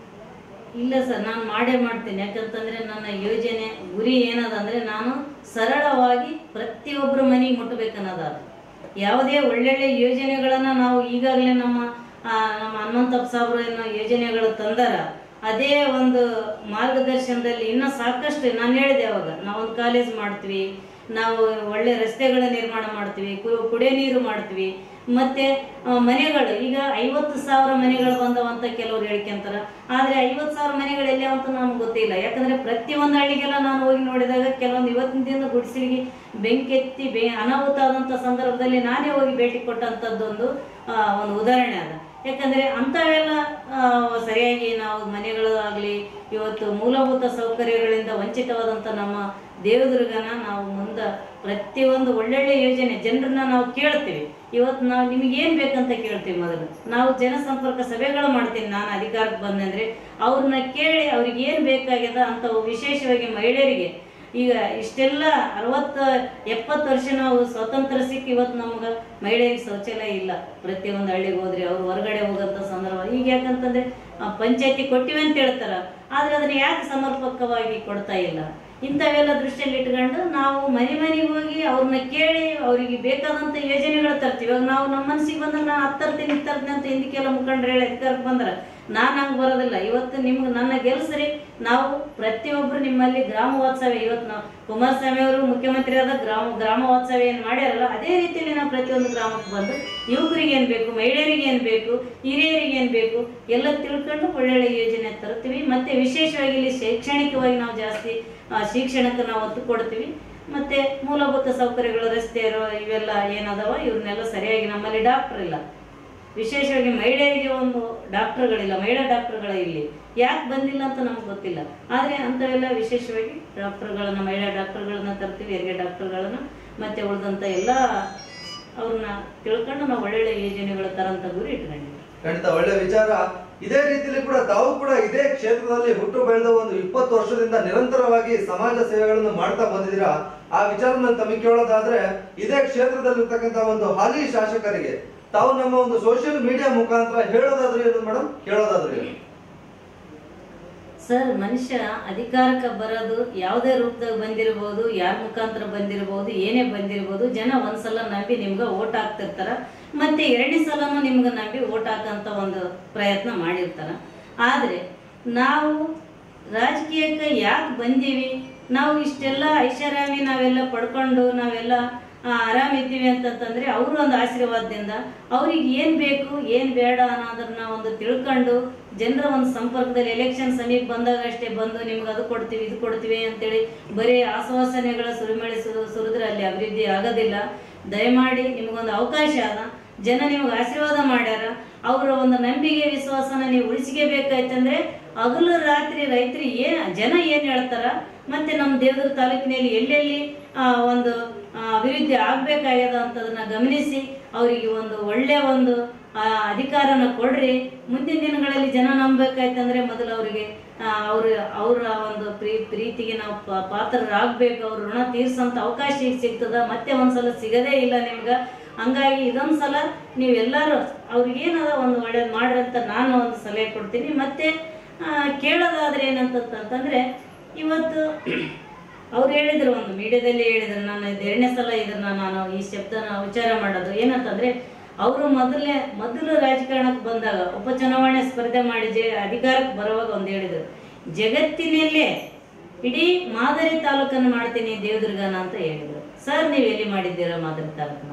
ಇಲ್ಲ ಸರ್ ನಾನು ಮಾಡೇ ಮಾಡ್ತೀನಿ ಯಾಕಂತಂದ್ರೆ ನನ್ನ ಯೋಜನೆ ಗುರಿ ಏನದಂದ್ರೆ ನಾನು ಸರಳವಾಗಿ ಪ್ರತಿಯೊಬ್ಬರ ಮನೆಗೆ ಮುಟ್ಟಬೇಕನ್ನೋದ ಯಾವುದೇ ಒಳ್ಳೊಳ್ಳೆ ಯೋಜನೆಗಳನ್ನ ನಾವು ಈಗಾಗಲೇ ನಮ್ಮ ಆ, ನಮ್ಮ ಹನುಮಂತಪ್ಪ ಸಾಬ್ರು ಏನೋ ಯೋಜನೆಗಳು ತಂದಾರ ಅದೇ ಒಂದು ಮಾರ್ಗದರ್ಶನದಲ್ಲಿ ಇನ್ನೂ ಸಾಕಷ್ಟು ನಾನು ಹೇಳಿದೆ ಅವಾಗ ನಾವೊಂದು ಕಾಲೇಜ್ ಮಾಡ್ತೀವಿ ನಾವು ಒಳ್ಳೆ ರಸ್ತೆಗಳ ನಿರ್ಮಾಣ ಮಾಡ್ತೀವಿ ಕು- ಕುಡಿಯೋ ನೀರು ಮಾಡ್ತೀವಿ ಮತ್ತೆ ಆ, ಮನೆಗಳು ಈಗ ಐವತ್ತು ಸಾವಿರ ಮನೆಗಳು ಬಂದವಂತ ಕೆಲವರು ಹೇಳ್ಕೊಂತಾರ ಆದ್ರೆ ಐವತ್ತು ಸಾವಿರ ಮನೆಗಳು ಎಲ್ಲಿ ಅಂತ ನಮ್ಗೆ ಗೊತ್ತಿಲ್ಲ ಯಾಕಂದ್ರೆ ಪ್ರತಿಯೊಂದು ಹಳ್ಳಿಗೆಲ್ಲ ನಾನು ಹೋಗಿ ನೋಡಿದಾಗ ಕೆಲವೊಂದು ಇವತ್ತಿನ ದಿನ ಗುಡಿಸಲಿಗೆ ಬೆಂಕಿ ಎತ್ತಿ ಬೆ ಅನಾಹುತ ಆದಂತ ಸಂದರ್ಭದಲ್ಲಿ ನಾನೇ ಹೋಗಿ ಭೇಟಿ ಕೊಟ್ಟಂತದ್ದೊಂದು ಆ, ಒಂದು ಉದಾಹರಣೆ ಅದ ಯಾಕಂದ್ರೆ ಅಂಥವೆಲ್ಲ ಆ, ಸರಿಯಾಗಿ ನಾವು ಮನೆಗಳು ಆಗಲಿ ಇವತ್ತು ಮೂಲಭೂತ ಸೌಕರ್ಯಗಳಿಂದ ವಂಚಿತವಾದಂಥ ನಮ್ಮ ದೇವದುರ್ಗನ ನಾವು ಮುಂದೆ ಪ್ರತಿಯೊಂದು ಒಳ್ಳೊಳ್ಳೆ ಯೋಜನೆ ಜನರನ್ನ ನಾವು ಕೇಳ್ತೀವಿ ಇವತ್ತು ನಾವು ನಿಮಗೆ ಏನು ಬೇಕಂತ ಕೇಳ್ತೀವಿ ಮೊದಲು ನಾವು ಜನಸಂಪರ್ಕ ಸಭೆಗಳು ಮಾಡ್ತೀನಿ ನಾನು ಅಧಿಕಾರಕ್ಕೆ ಬಂದಂದ್ರೆ ಅವ್ರನ್ನ ಕೇಳಿ ಅವ್ರಿಗೆ ಏನು ಬೇಕಾಗ್ಯದ ಅಂತ ವಿಶೇಷವಾಗಿ ಮಹಿಳೆಯರಿಗೆ ಈಗ ಇಷ್ಟೆಲ್ಲ ಅರವತ್ತು ಎಪ್ಪತ್ತು ವರ್ಷ ನಾವು ಸ್ವಾತಂತ್ರ್ಯ ಸಿಕ್ಕಿ ಇವತ್ತು ನಮ್ಗೆ ಮಹಿಳೆಯರಿಗೆ ಶೌಚಾಲಯ ಇಲ್ಲ ಪ್ರತಿಯೊಂದು ಹಳ್ಳಿಗೆ ಹೋದ್ರೆ ಅವ್ರು ಹೊರಗಡೆ ಹೋಗೋಂಥ ಸಂದರ್ಭ ಈಗ ಯಾಕಂತಂದ್ರೆ ಪಂಚಾಯತಿ ಕೊಟ್ಟಿವಿ ಅಂತ ಹೇಳ್ತಾರ ಆದ್ರೆ ಅದನ್ನ ಯಾಕೆ ಸಮರ್ಪಕವಾಗಿ ಕೊಡ್ತಾ ಇಲ್ಲ ಇಂಥವೆಲ್ಲ ದೃಷ್ಟಿಯಲ್ಲಿ ಇಟ್ಕೊಂಡು ನಾವು ಮನೆ ಮನೆಗೆ ಹೋಗಿ ಅವ್ರನ್ನ ಕೇಳಿ ಅವರಿಗೆ ಬೇಕಾದಂಥ ಯೋಜನೆಗಳು ತರ್ತೀವಿ ಇವಾಗ ನಾವು ನಮ್ಮ ಮನಸ್ಸಿಗೆ ಬಂದಾಗ ನಾನು ಹತ್ತು ತರ್ತೀನಿ ಇದು ತರ್ತೀನಿ ಅಂತ ಹಿಂದಕ್ಕೆಲ್ಲ ಮುಖಂಡ್ರು ಹೇಳಿ ಅಧಿಕಾರಕ್ಕೆ ಬಂದ್ರೆ ನಾನು ಹಂಗೆ ಬರೋದಿಲ್ಲ ಇವತ್ತು ನಿಮ್ಗೆ ನನ್ನ ಗೆಲ್ಸ್ರಿ ನಾವು ಪ್ರತಿಯೊಬ್ಬರು ನಿಮ್ಮಲ್ಲಿ ಗ್ರಾಮ ವಾಸ್ತವ್ಯ ಇವತ್ತು ನಾವು ಕುಮಾರಸ್ವಾಮಿ ಅವರು ಮುಖ್ಯಮಂತ್ರಿ ಆದ ಗ್ರಾಮ ಗ್ರಾಮ ವಾಸ್ತವ್ಯ ಏನು ಮಾಡ್ಯಾರಲ್ಲ ಅದೇ ರೀತಿಯಲ್ಲಿ ನಾವು ಪ್ರತಿಯೊಂದು ಗ್ರಾಮಕ್ಕೆ ಬಂದು ಯುವಕರಿಗೆ ಏನು ಬೇಕು ಮಹಿಳೆಯರಿಗೆ ಏನು ಬೇಕು ಹಿರಿಯರಿಗೆ ಏನು ಬೇಕು ಎಲ್ಲ ತಿಳ್ಕೊಂಡು ಒಳ್ಳೊಳ್ಳೆ ಯೋಜನೆ ತರ್ತೀವಿ ಮತ್ತೆ ವಿಶೇಷವಾಗಿ ಇಲ್ಲಿ ಶೈಕ್ಷಣಿಕವಾಗಿ ನಾವು ಜಾಸ್ತಿ ಆ, ಶಿಕ್ಷಣಕ್ಕೆ ನಾವು ಒತ್ತು ಕೊಡ್ತೀವಿ ಮತ್ತೆ ಮೂಲಭೂತ ಸೌಕರ್ಯಗಳು ರಸ್ತೆ ರೋ- ಇವೆಲ್ಲ ಏನದಾವ ಇವ್ರನ್ನೆಲ್ಲ ಸರಿಯಾಗಿ ನಮ್ಮಲ್ಲಿ ಡಾಕ್ಟರ್ ಇಲ್ಲ ವಿಶೇಷವಾಗಿ ಮಹಿಳೆಯರಿಗೆ ಒಂದು ಡಾಕ್ಟರ್ಗಳಿಲ್ಲ ಮಹಿಳಾ ಡಾಕ್ಟರ್ಗಳ ಇಲ್ಲಿ ಯಾಕೆ ಬಂದಿಲ್ಲ ಅಂತ ನಮ್ಗೆ ಗೊತ್ತಿಲ್ಲ ಆದರೆ ಅಂಥವೆಲ್ಲ ವಿಶೇಷವಾಗಿ ಡಾಕ್ಟರ್ಗಳನ್ನ ಮಹಿಳಾ ಡಾಕ್ಟರ್ಗಳನ್ನ ತರ್ತೀವಿ ಹೆರಿಗೆ ಡಾಕ್ಟರ್ಗಳನ್ನ ಮತ್ತೆ ಉಳಿದಂಥ ಎಲ್ಲ ಅವ್ರನ್ನ ತಿಳ್ಕೊಂಡು ನಾವು ಒಳ್ಳೊಳ್ಳೆ ಯೋಜನೆಗಳು ತರಂತ ಗುರಿ ಇಟ್ಕೊಂಡಿದ್ದೀವಿ ಖಂಡಿತ ಒಳ್ಳೆ ವಿಚಾರ ಇದೇ ರೀತಿಯಲ್ಲಿ ಕೂಡ ತಾವು ಕೂಡ ಇದೇ ಕ್ಷೇತ್ರದಲ್ಲಿ ಹುಟ್ಟು ಬೆಳೆದ ಒಂದು ಇಪ್ಪತ್ತು ವರ್ಷದಿಂದ ನಿರಂತರವಾಗಿ ಸಮಾಜ ಸೇವೆಗಳನ್ನು ಮಾಡ್ತಾ ಬಂದಿದ್ದೀರಾ ಆ ವಿಚಾರನ ತಮಗೆ ಕೇಳೋದಾದ್ರೆ ಇದೇ ಕ್ಷೇತ್ರದಲ್ಲಿರ್ತಕ್ಕಂಥ ಒಂದು ಹಾಲಿ ಶಾಸಕರಿಗೆ ತಾವು ನಮ್ಮ ಒಂದು ಸೋಷಿಯಲ್ ಮೀಡಿಯಾ ಮುಖಾಂತರ ಹೇಳೋದಾದ್ರೆ ಏನು ಮೇಡಮ್ ಕೇಳೋದಾದ್ರೆ ಏನು ಸರ್ ಮನುಷ್ಯ ಅಧಿಕಾರಕ್ಕೆ ಬರೋದು ಯಾವುದೇ ರೂಪದಾಗ ಬಂದಿರಬಹುದು ಯಾರ ಮುಖಾಂತರ ಬಂದಿರಬಹುದು ಏನೇ ಬಂದಿರಬಹುದು ಜನ ಒಂದ್ಸಲ ನಂಬಿ ನಿಮ್ಗೆ ಓಟ್ ಹಾಕ್ತಿರ್ತಾರ ಮತ್ತೆ ಎರಡನೇ ಸಲನೂ ನಿಮ್ಗೆ ನಂಬಿ ಓಟ್ ಹಾಕಂತ ಒಂದು ಪ್ರಯತ್ನ ಮಾಡಿರ್ತಾರ ಆದ್ರೆ ನಾವು ರಾಜಕೀಯಕ್ಕೆ ಯಾಕೆ ಬಂದೀವಿ ನಾವು ಇಷ್ಟೆಲ್ಲ ಐಷಾರಾಮಿ ನಾವೆಲ್ಲ ಪಡ್ಕೊಂಡು ನಾವೆಲ್ಲ ಆ, ಆರಾಮಿದ್ದೀವಿ ಅಂತಂತಂದ್ರೆ ಅವರು ಒಂದು ಆಶೀರ್ವಾದದಿಂದ ಅವ್ರಿಗೆ ಏನ್ ಬೇಕು ಏನ್ ಬೇಡ ಅನ್ನೋದನ್ನ ಒಂದು ತಿಳ್ಕೊಂಡು ಜನರ ಒಂದು ಸಂಪರ್ಕದಲ್ಲಿ ಎಲೆಕ್ಷನ್ ಸಮೀಪ ಬಂದಾಗ ಅಷ್ಟೇ ಬಂದು ನಿಮ್ಗೆ ಅದು ಕೊಡ್ತೀವಿ ಇದು ಕೊಡ್ತೀವಿ ಅಂತೇಳಿ ಬರೀ ಆಶ್ವಾಸನೆಗಳ ಸುರಿಮಳೆ ಸುರು ಸುರಿದ್ರೆ ಅಲ್ಲಿ ಅಭಿವೃದ್ಧಿ ಆಗೋದಿಲ್ಲ ದಯಮಾಡಿ ನಿಮಗೊಂದು ಅವಕಾಶ ಅದ ಜನ ನಿಮ್ಗೆ ಆಶೀರ್ವಾದ ಮಾಡ್ಯಾರ ಅವರ ಒಂದು ನಂಬಿಕೆ ವಿಶ್ವಾಸನ ನೀವು ಉಳಿಸ್ಕೋಬೇಕಾಯ್ತಂದ್ರೆ ಹಗಲು ರಾತ್ರಿ ರೈತರು ಏನ್ ಜನ ಏನ್ ಹೇಳ್ತಾರ ಮತ್ತೆ ನಮ್ಮ ದೇವದುರ್ಗ ತಾಲೂಕಿನಲ್ಲಿ ಎಲ್ಲೆಲ್ಲಿ ಆ, ಒಂದು ಆ, ಅಭಿವೃದ್ಧಿ ಆಗ್ಬೇಕಾಗ್ಯದ ಅಂತದನ್ನ ಗಮನಿಸಿ ಅವರಿಗೆ ಒಂದು ಒಳ್ಳೆ ಒಂದು ಆ, ಅಧಿಕಾರನ ಕೊಡ್ರಿ ಮುಂದಿನ ದಿನಗಳಲ್ಲಿ ಜನ ನಂಬಬೇಕಾಯ್ತಂದ್ರೆ ಮೊದಲು ಅವರಿಗೆ ಅವ್ರ ಅವರ ಒಂದು ಪ್ರೀ ಪ್ರೀತಿಗೆ ನಾವು ಪ- ಪಾತ್ರರಾಗ್ಬೇಕು ಅವ್ರ ಋಣ ತೀರ್ಸಂತ ಅವಕಾಶ ಈಗ ಸಿಗ್ತದ ಮತ್ತೆ ಒಂದ್ಸಲ ಸಿಗದೇ ಇಲ್ಲ ನಿಮ್ಗೆ ಹಂಗಾಗಿ ಇದೊಂದು ಸಲ ನೀವೆಲ್ಲರೂ ಅವ್ರಿಗೇನದ ಒಂದು ಒಳ್ಳೇದು ಮಾಡ್ರಿ ಅಂತ ನಾನು ಒಂದು ಸಲಹೆ ಕೊಡ್ತೀನಿ ಮತ್ತೆ ಆ, ಕೇಳೋದಾದ್ರೆ ಏನಂತಂತಂದ್ರೆ ಇವತ್ತು ಅವ್ರು ಹೇಳಿದ್ರು ಒಂದು ಮೀಡಿಯಾದಲ್ಲಿ ಹೇಳಿದ್ರು ನಾನು ಇದು ಎರಡನೇ ಸಲ ಇದನ್ನ ನಾನು ಈ ಶಬ್ದನ ಉಚ್ಚಾರ ಮಾಡೋದು ಏನಂತಂದ್ರೆ ಅವರು ಮೊದಲೇ ಮೊದಲು ರಾಜಕಾರಣಕ್ಕೆ ಬಂದಾಗ ಉಪಚುನಾವಣೆ ಸ್ಪರ್ಧೆ ಮಾಡಿ ಜೆ ಅಧಿಕಾರಕ್ಕೆ ಬರುವಾಗ ಒಂದು ಹೇಳಿದ್ರು ಜಗತ್ತಿನಲ್ಲೇ ಇಡೀ ಮಾದರಿ ತಾಲೂಕನ್ನು ಮಾಡ್ತೀನಿ ದೇವದುರ್ಗನ ಅಂತ ಹೇಳಿದ್ರು ಸರ್ ನೀವು ಎಲ್ಲಿ ಮಾಡಿದ್ದೀರಾ ಮಾದರಿ ತಾಲೂಕನ್ನ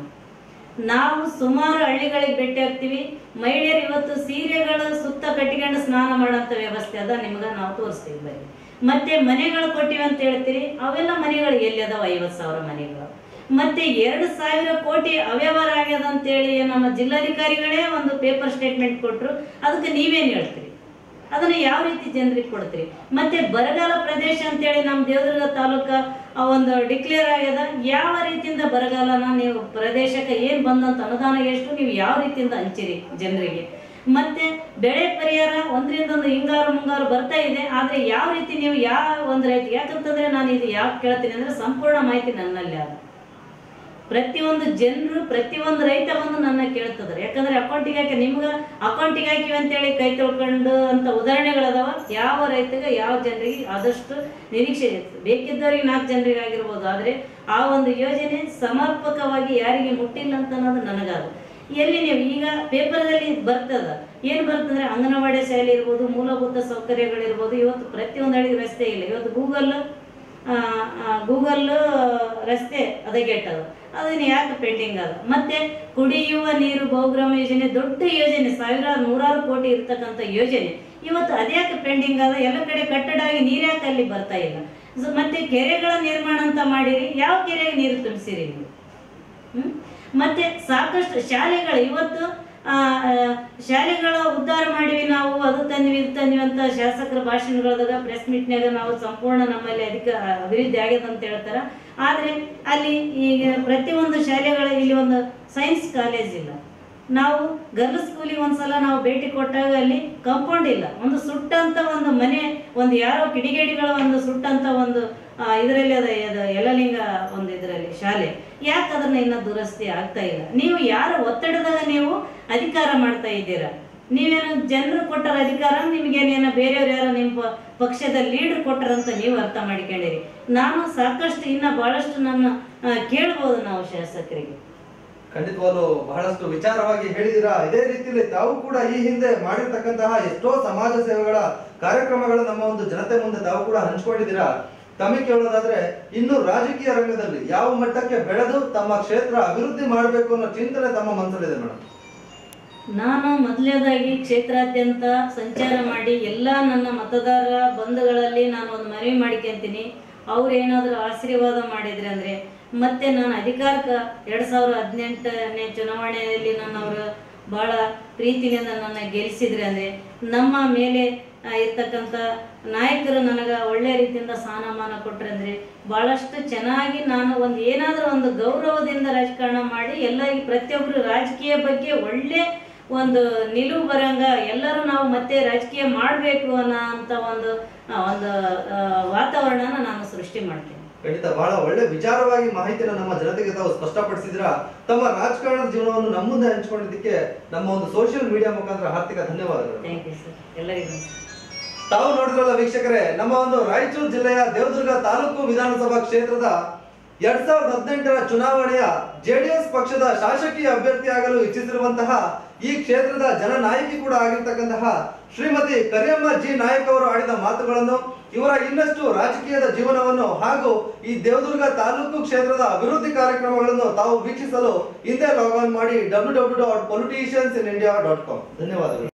ನಾವು ಸುಮಾರು ಹಳ್ಳಿಗಳಿಗೆ ಭೇಟಿ ಆಗ್ತೀವಿ ಮಹಿಳೆಯರು ಇವತ್ತು ಸೀರೆಗಳು ಸುತ್ತ ಕಟ್ಟಿಕೊಂಡು ಸ್ನಾನ ಮಾಡೋಂಥ ವ್ಯವಸ್ಥೆ ಅದ ನಿಮ್ಗೆ ನಾವು ತೋರಿಸ್ತೀವಿ ಬರೀ ಮತ್ತೆ ಮನೆಗಳು ಕೊಟ್ಟಿವಿ ಅಂತ ಹೇಳ್ತೀರಿ ಅವೆಲ್ಲ ಮನೆಗಳು ಎಲ್ಲಿ ಅದಾವ ಐವತ್ತು ಸಾವಿರ ಮನೆಗಳು ಮತ್ತೆ ಎರಡು ಸಾವಿರ ಕೋಟಿ ಅವ್ಯವಹಾರ ಆಗ್ಯದ ಅಂತೇಳಿ ನಮ್ಮ ಜಿಲ್ಲಾಧಿಕಾರಿಗಳೇ ಒಂದು ಪೇಪರ್ ಸ್ಟೇಟ್ಮೆಂಟ್ ಕೊಟ್ರು ಅದಕ್ಕೆ ನೀವೇನು ಹೇಳ್ತೀರಿ ಅದನ್ನ ಯಾವ ರೀತಿ ಜನರಿಗೆ ಕೊಡ್ತೀರಿ ಮತ್ತೆ ಬರಗಾಲ ಪ್ರದೇಶ ಅಂತೇಳಿ ನಮ್ಮ ದೇವದುರ್ಗ ತಾಲೂಕ ಆ ಒಂದು ಡಿಕ್ಲೇರ್ ಆಗ್ಯದ ಯಾವ ರೀತಿಯಿಂದ ಬರಗಾಲನ ನೀವು ಪ್ರದೇಶಕ್ಕೆ ಏನ್ ಬಂದಂತ ಅನುದಾನ ಎಷ್ಟು ನೀವು ಯಾವ ರೀತಿಯಿಂದ ಹಂಚಿರಿ ಜನರಿಗೆ ಮತ್ತೆ ಬೆಳೆ ಪರಿಹಾರ ಒಂದರಿಂದ ಒಂದು ಹಿಂಗಾರು ಮುಂಗಾರು ಬರ್ತಾ ಇದೆ ಆದ್ರೆ ಯಾವ ರೀತಿ ನೀವು ಯಾವ ಒಂದು ರೈತ ಯಾಕಂತಂದ್ರೆ ನಾನು ಇದು ಯಾಕೆ ಕೇಳ್ತೀನಿ ಅಂದ್ರೆ ಸಂಪೂರ್ಣ ಮಾಹಿತಿ ನನ್ನಲ್ಲಿ ಅದ ಪ್ರತಿಯೊಂದು ಜನರು ಪ್ರತಿಯೊಂದು ರೈತ ಬಂದು ನನ್ನ ಕೇಳ್ತಿದ್ದಾರೆ ಯಾಕಂದ್ರೆ ಅಕೌಂಟಿಗೆ ಹಾಕಿ ನಿಮ್ಗೆ ಅಕೌಂಟಿಗೆ ಹಾಕಿವಿ ಅಂತೇಳಿ ಕೈ ತೊಳ್ಕೊಂಡು ಅಂತ ಉದಾಹರಣೆಗಳದಾವ ಯಾವ ರೈತಗೆ ಯಾವ ಜನರಿಗೆ ಆದಷ್ಟು ನಿರೀಕ್ಷೆ ಇರುತ್ತೆ ಬೇಕಿದ್ದವರಿಗೆ ನಾಲ್ಕು ಜನರಿಗೆ ಆಗಿರ್ಬೋದು ಆದ್ರೆ ಆ ಒಂದು ಯೋಜನೆ ಸಮರ್ಪಕವಾಗಿ ಯಾರಿಗೆ ಮುಟ್ಟಿಲ್ಲ ಅಂತ ಅನ್ನೋದು ನನಗಾದ ಎಲ್ಲಿ ನೀವು ಈಗ ಪೇಪರ್ದಲ್ಲಿ ಬರ್ತದ ಏನ್ ಬರ್ತಂದ್ರೆ ಅಂಗನವಾಡಿ ಶಾಲೆ ಇರ್ಬೋದು ಮೂಲಭೂತ ಸೌಕರ್ಯಗಳಿರ್ಬೋದು ಇವತ್ತು ಪ್ರತಿಯೊಂದು ಹಳ್ಳಿ ರಸ್ತೆ ಇಲ್ಲ ಇವತ್ತು ಗೂಗಲ್ ಗೂಗಲ್ ರಸ್ತೆ ಹದಗೆಟ್ಟದ ಅದನ್ನ ಯಾಕೆ ಪೆಂಡಿಂಗ್ ಅದ ಮತ್ತೆ ಕುಡಿಯುವ ನೀರು ಬಹುಗ್ರಾಮ ಯೋಜನೆ ದೊಡ್ಡ ಯೋಜನೆ ಸಾವಿರಾರು ನೂರಾರು ಕೋಟಿ ಇರ್ತಕ್ಕಂಥ ಯೋಜನೆ ಇವತ್ತು ಅದ್ಯಾಕೆ ಪೆಂಡಿಂಗ್ ಅದ ಎಲ್ಲ ಕಡೆ ಕಟ್ಟಡ ಆಗಿ ನೀರ್ಯಾಕೆ ಅಲ್ಲಿ ಬರ್ತಾ ಇಲ್ಲ ಸೊ ಮತ್ತೆ ಕೆರೆಗಳ ನಿರ್ಮಾಣ ಅಂತ ಮಾಡಿರಿ ಯಾವ ಕೆರೆಗೆ ನೀರು ತುಂಬಿಸಿರಿ ನೀವು ಹ್ಮ್? ಮತ್ತೆ ಸಾಕಷ್ಟು ಶಾಲೆಗಳು ಇವತ್ತು ಆ, ಆ, ಶಾಲೆಗಳ ಉದ್ಧಾರ ಮಾಡಿವಿ ನಾವು ಅದು ತಂದ್ವಿ ಇದು ತಂದ್ವಿ ಅಂತ ಶಾಸಕರ ಭಾಷಣಗಳದಾಗ ಪ್ರೆಸ್ ಮೀಟ್ನಾಗ ನಾವು ಸಂಪೂರ್ಣ ನಮ್ಮಲ್ಲಿ ಅಧಿಕ ಅಭಿವೃದ್ಧಿ ಆಗ್ಯದ ಅಂತ ಹೇಳ್ತಾರ ಆದ್ರೆ ಅಲ್ಲಿ ಈಗ ಪ್ರತಿಯೊಂದು ಶಾಲೆಗಳ ಇಲ್ಲಿ ಒಂದು ಸೈನ್ಸ್ ಕಾಲೇಜ್ ಇಲ್ಲ ನಾವು ಗರ್ಲ್ ಸ್ಕೂಲಿಗೆ ಒಂದ್ಸಲ ನಾವು ಭೇಟಿ ಕೊಟ್ಟಾಗ ಅಲ್ಲಿ ಕಾಂಪೌಂಡ್ ಇಲ್ಲ ಒಂದು ಸುಟ್ಟಂತ ಒಂದು ಮನೆ ಒಂದು ಯಾರೋ ಕಿಡಿಗೇಡಿಗಳ ಒಂದು ಸುಟ್ಟಂತ ಒಂದು ಆ, ಇದರಲ್ಲಿ ಅದ ಅದು ಯಲಲಿಂಗ ಒಂದು ಇದರಲ್ಲಿ ಶಾಲೆ ಯಾಕೆ ಅದನ್ನ ಇನ್ನ ದುರಸ್ತಿ ಆಗ್ತಾ ಇಲ್ಲ ನೀವು ಯಾರ ಒತ್ತಡದಾಗ ನೀವು ಅಧಿಕಾರ ಮಾಡ್ತಾ ಇದ್ದೀರಾ ನೀವೇನು ಜನರು ಕೊಟ್ಟರ ಅಧಿಕಾರ ನಿಮ್ಗೇನೇನೋ ಬೇರೆಯವ್ರು ಯಾರೋ ನಿಮ್ಮ ಪ- ಪಕ್ಷದ ಲೀಡರ್ ಕೊಟ್ಟರಂತ ನೀವು ಅರ್ಥ ಮಾಡ್ಕೊಂಡಿರಿ ನಾನು ಸಾಕಷ್ಟು ಇನ್ನ ಬಹಳಷ್ಟು ನನ್ನ ಆ, ಕೇಳ್ಬೋದು ನಾವು ಶಾಸಕರಿಗೆ ಖಂಡಿತವಾಗ್ಲು ಬಹಳಷ್ಟು ವಿಚಾರವಾಗಿ ಹೇಳಿದಿರಾ ಇದೇ ರೀತಿಯಲ್ಲಿ ತಾವು ಕೂಡ ಈ ಹಿಂದೆ ಮಾಡಿರ್ತಕ್ಕಂತಹ ಎಷ್ಟೋ ಸಮಾಜ ಸೇವೆಗಳ ಕಾರ್ಯಕ್ರಮಗಳು ನಮ್ಮ ಒಂದು ಜನತೆ ಮುಂದೆ ತಾವು ಕೂಡ ಹಂಚ್ಕೊಂಡಿದ್ದೀರಾ ತಮಗೆ ಕೇಳೋದಾದ್ರೆ ಇನ್ನು ರಾಜಕೀಯ ರಂಗದಲ್ಲಿ ಯಾವ ಮಟ್ಟಕ್ಕೆ ಬೆಳೆದು ತಮ್ಮ ಕ್ಷೇತ್ರ ಅಭಿವೃದ್ಧಿ ಮಾಡಬೇಕು ಅನ್ನೋ ಚಿಂತನೆ ತಮ್ಮ ಮನಸ್ಸಲ್ಲಿದೆ ಮೇಡಮ್ ನಾನು ಮೊದಲನೇದಾಗಿ ಕ್ಷೇತ್ರಾದ್ಯಂತ ಸಂಚಾರ ಮಾಡಿ ಎಲ್ಲ ನನ್ನ ಮತದಾರ ಬಂಧುಗಳಲ್ಲಿ ನಾನು ಒಂದು ಮನವಿ ಮಾಡ್ಕೊಂತೀನಿ ಅವ್ರು ಏನಾದರೂ ಆಶೀರ್ವಾದ ಮಾಡಿದ್ರೆ ಅಂದರೆ ಮತ್ತೆ ನಾನು ಅಧಿಕಾರಕ್ಕೆ ಎರಡು ಸಾವಿರದ ಹದಿನೆಂಟನೇ ಚುನಾವಣೆಯಲ್ಲಿ ನಾನು ಅವರು ಭಾಳ ಪ್ರೀತಿಯಿಂದ ನನ್ನ ಗೆಲ್ಲಿಸಿದ್ರೆ ಅಂದರೆ ನಮ್ಮ ಮೇಲೆ ಆ, ಇರ್ತಕ್ಕಂಥ ನಾಯಕರು ನನಗೆ ಒಳ್ಳೆ ರೀತಿಯಿಂದ ಸ್ಥಾನಮಾನ ಕೊಟ್ರೆ ಅಂದರೆ ಭಾಳಷ್ಟು ಚೆನ್ನಾಗಿ ನಾನು ಒಂದು ಏನಾದರೂ ಒಂದು ಗೌರವದಿಂದ ರಾಜಕಾರಣ ಮಾಡಿ ಎಲ್ಲರಿಗೆ ಪ್ರತಿಯೊಬ್ಬರು ರಾಜಕೀಯ ಬಗ್ಗೆ ಒಳ್ಳೆ ಒಂದು ನಿಲುವು ಬರಂಗ ಎಲ್ಲರೂ ನಾವು ಮತ್ತೆ ರಾಜಕೀಯ ಮಾಡಬೇಕು ಅನ್ನೋ ಅಂತ ಒಂದು ಆ, ಒಂದು ಆ, ವಾತಾವರಣನ ನಾನು ಸೃಷ್ಟಿ ಮಾಡ್ತೀನಿ ಖಂಡಿತ ಬಹಳ ಒಳ್ಳೆ ವಿಚಾರವಾಗಿ ಮಾಹಿತಿನ ನಮ್ಮ ಜನತೆಗೆ ತಾವು ಸ್ಪಷ್ಟಪಡಿಸಿದ್ರ ತಮ್ಮ ರಾಜಕಾರಣದ ಜೀವನವನ್ನು ನಮ್ಮ ಮುಂದೆ ಹಂಚಿಕೊಂಡಿದ್ದಕ್ಕೆ ನಮ್ಮ ಒಂದು ಸೋಷಿಯಲ್ ಮೀಡಿಯಾ ಮುಖಾಂತರ ಹಾರ್ದಿಕ ಧನ್ಯವಾದಗಳು ಥ್ಯಾಂಕ್ ಯು ಸರ್ ಎಲ್ಲರಿಗೂ ನಮಸ್ಕಾರ. ತಾವು ನೋಡಿದ್ರಲ್ಲ ವೀಕ್ಷಕರೇ ನಮ್ಮ ಒಂದು ರಾಯಚೂರು ಜಿಲ್ಲೆಯ ದೇವದುರ್ಗ ತಾಲೂಕು ವಿಧಾನಸಭಾ ಕ್ಷೇತ್ರದ ಎರಡ್ ಸಾವಿರದ ಹದಿನೆಂಟರ ಚುನಾವಣೆಯ ಜೆಡಿಎಸ್ ಪಕ್ಷದ ಶಾಸಕೀಯ ಅಭ್ಯರ್ಥಿಯಾಗಲು ಇಚ್ಛಿಸಿರುವಂತಹ ಈ ಕ್ಷೇತ್ರದ ಜನನಾಯಕಿ ಕೂಡ ಆಗಿರ್ತಕ್ಕಂತಹ ಶ್ರೀಮತಿ ಕರಿಯಮ್ಮ ಜಿ ನಾಯಕ್ ಅವರು ಆಡಿದ ಮಾತುಗಳನ್ನು ಇವರ ಇನ್ನಷ್ಟು ರಾಜಕೀಯದ ಜೀವನವನ್ನು ಹಾಗೂ ಈ ದೇವದುರ್ಗ ತಾಲೂಕು ಕ್ಷೇತ್ರದ ಅಭಿವೃದ್ಧಿ ಕಾರ್ಯಕ್ರಮಗಳನ್ನು ತಾವು ವೀಕ್ಷಿಸಲು ಹಿಂದೆ ಲಾಗ್ ಆನ್ ಮಾಡಿ W W dot politicians in India dot com ಧನ್ಯವಾದಗಳು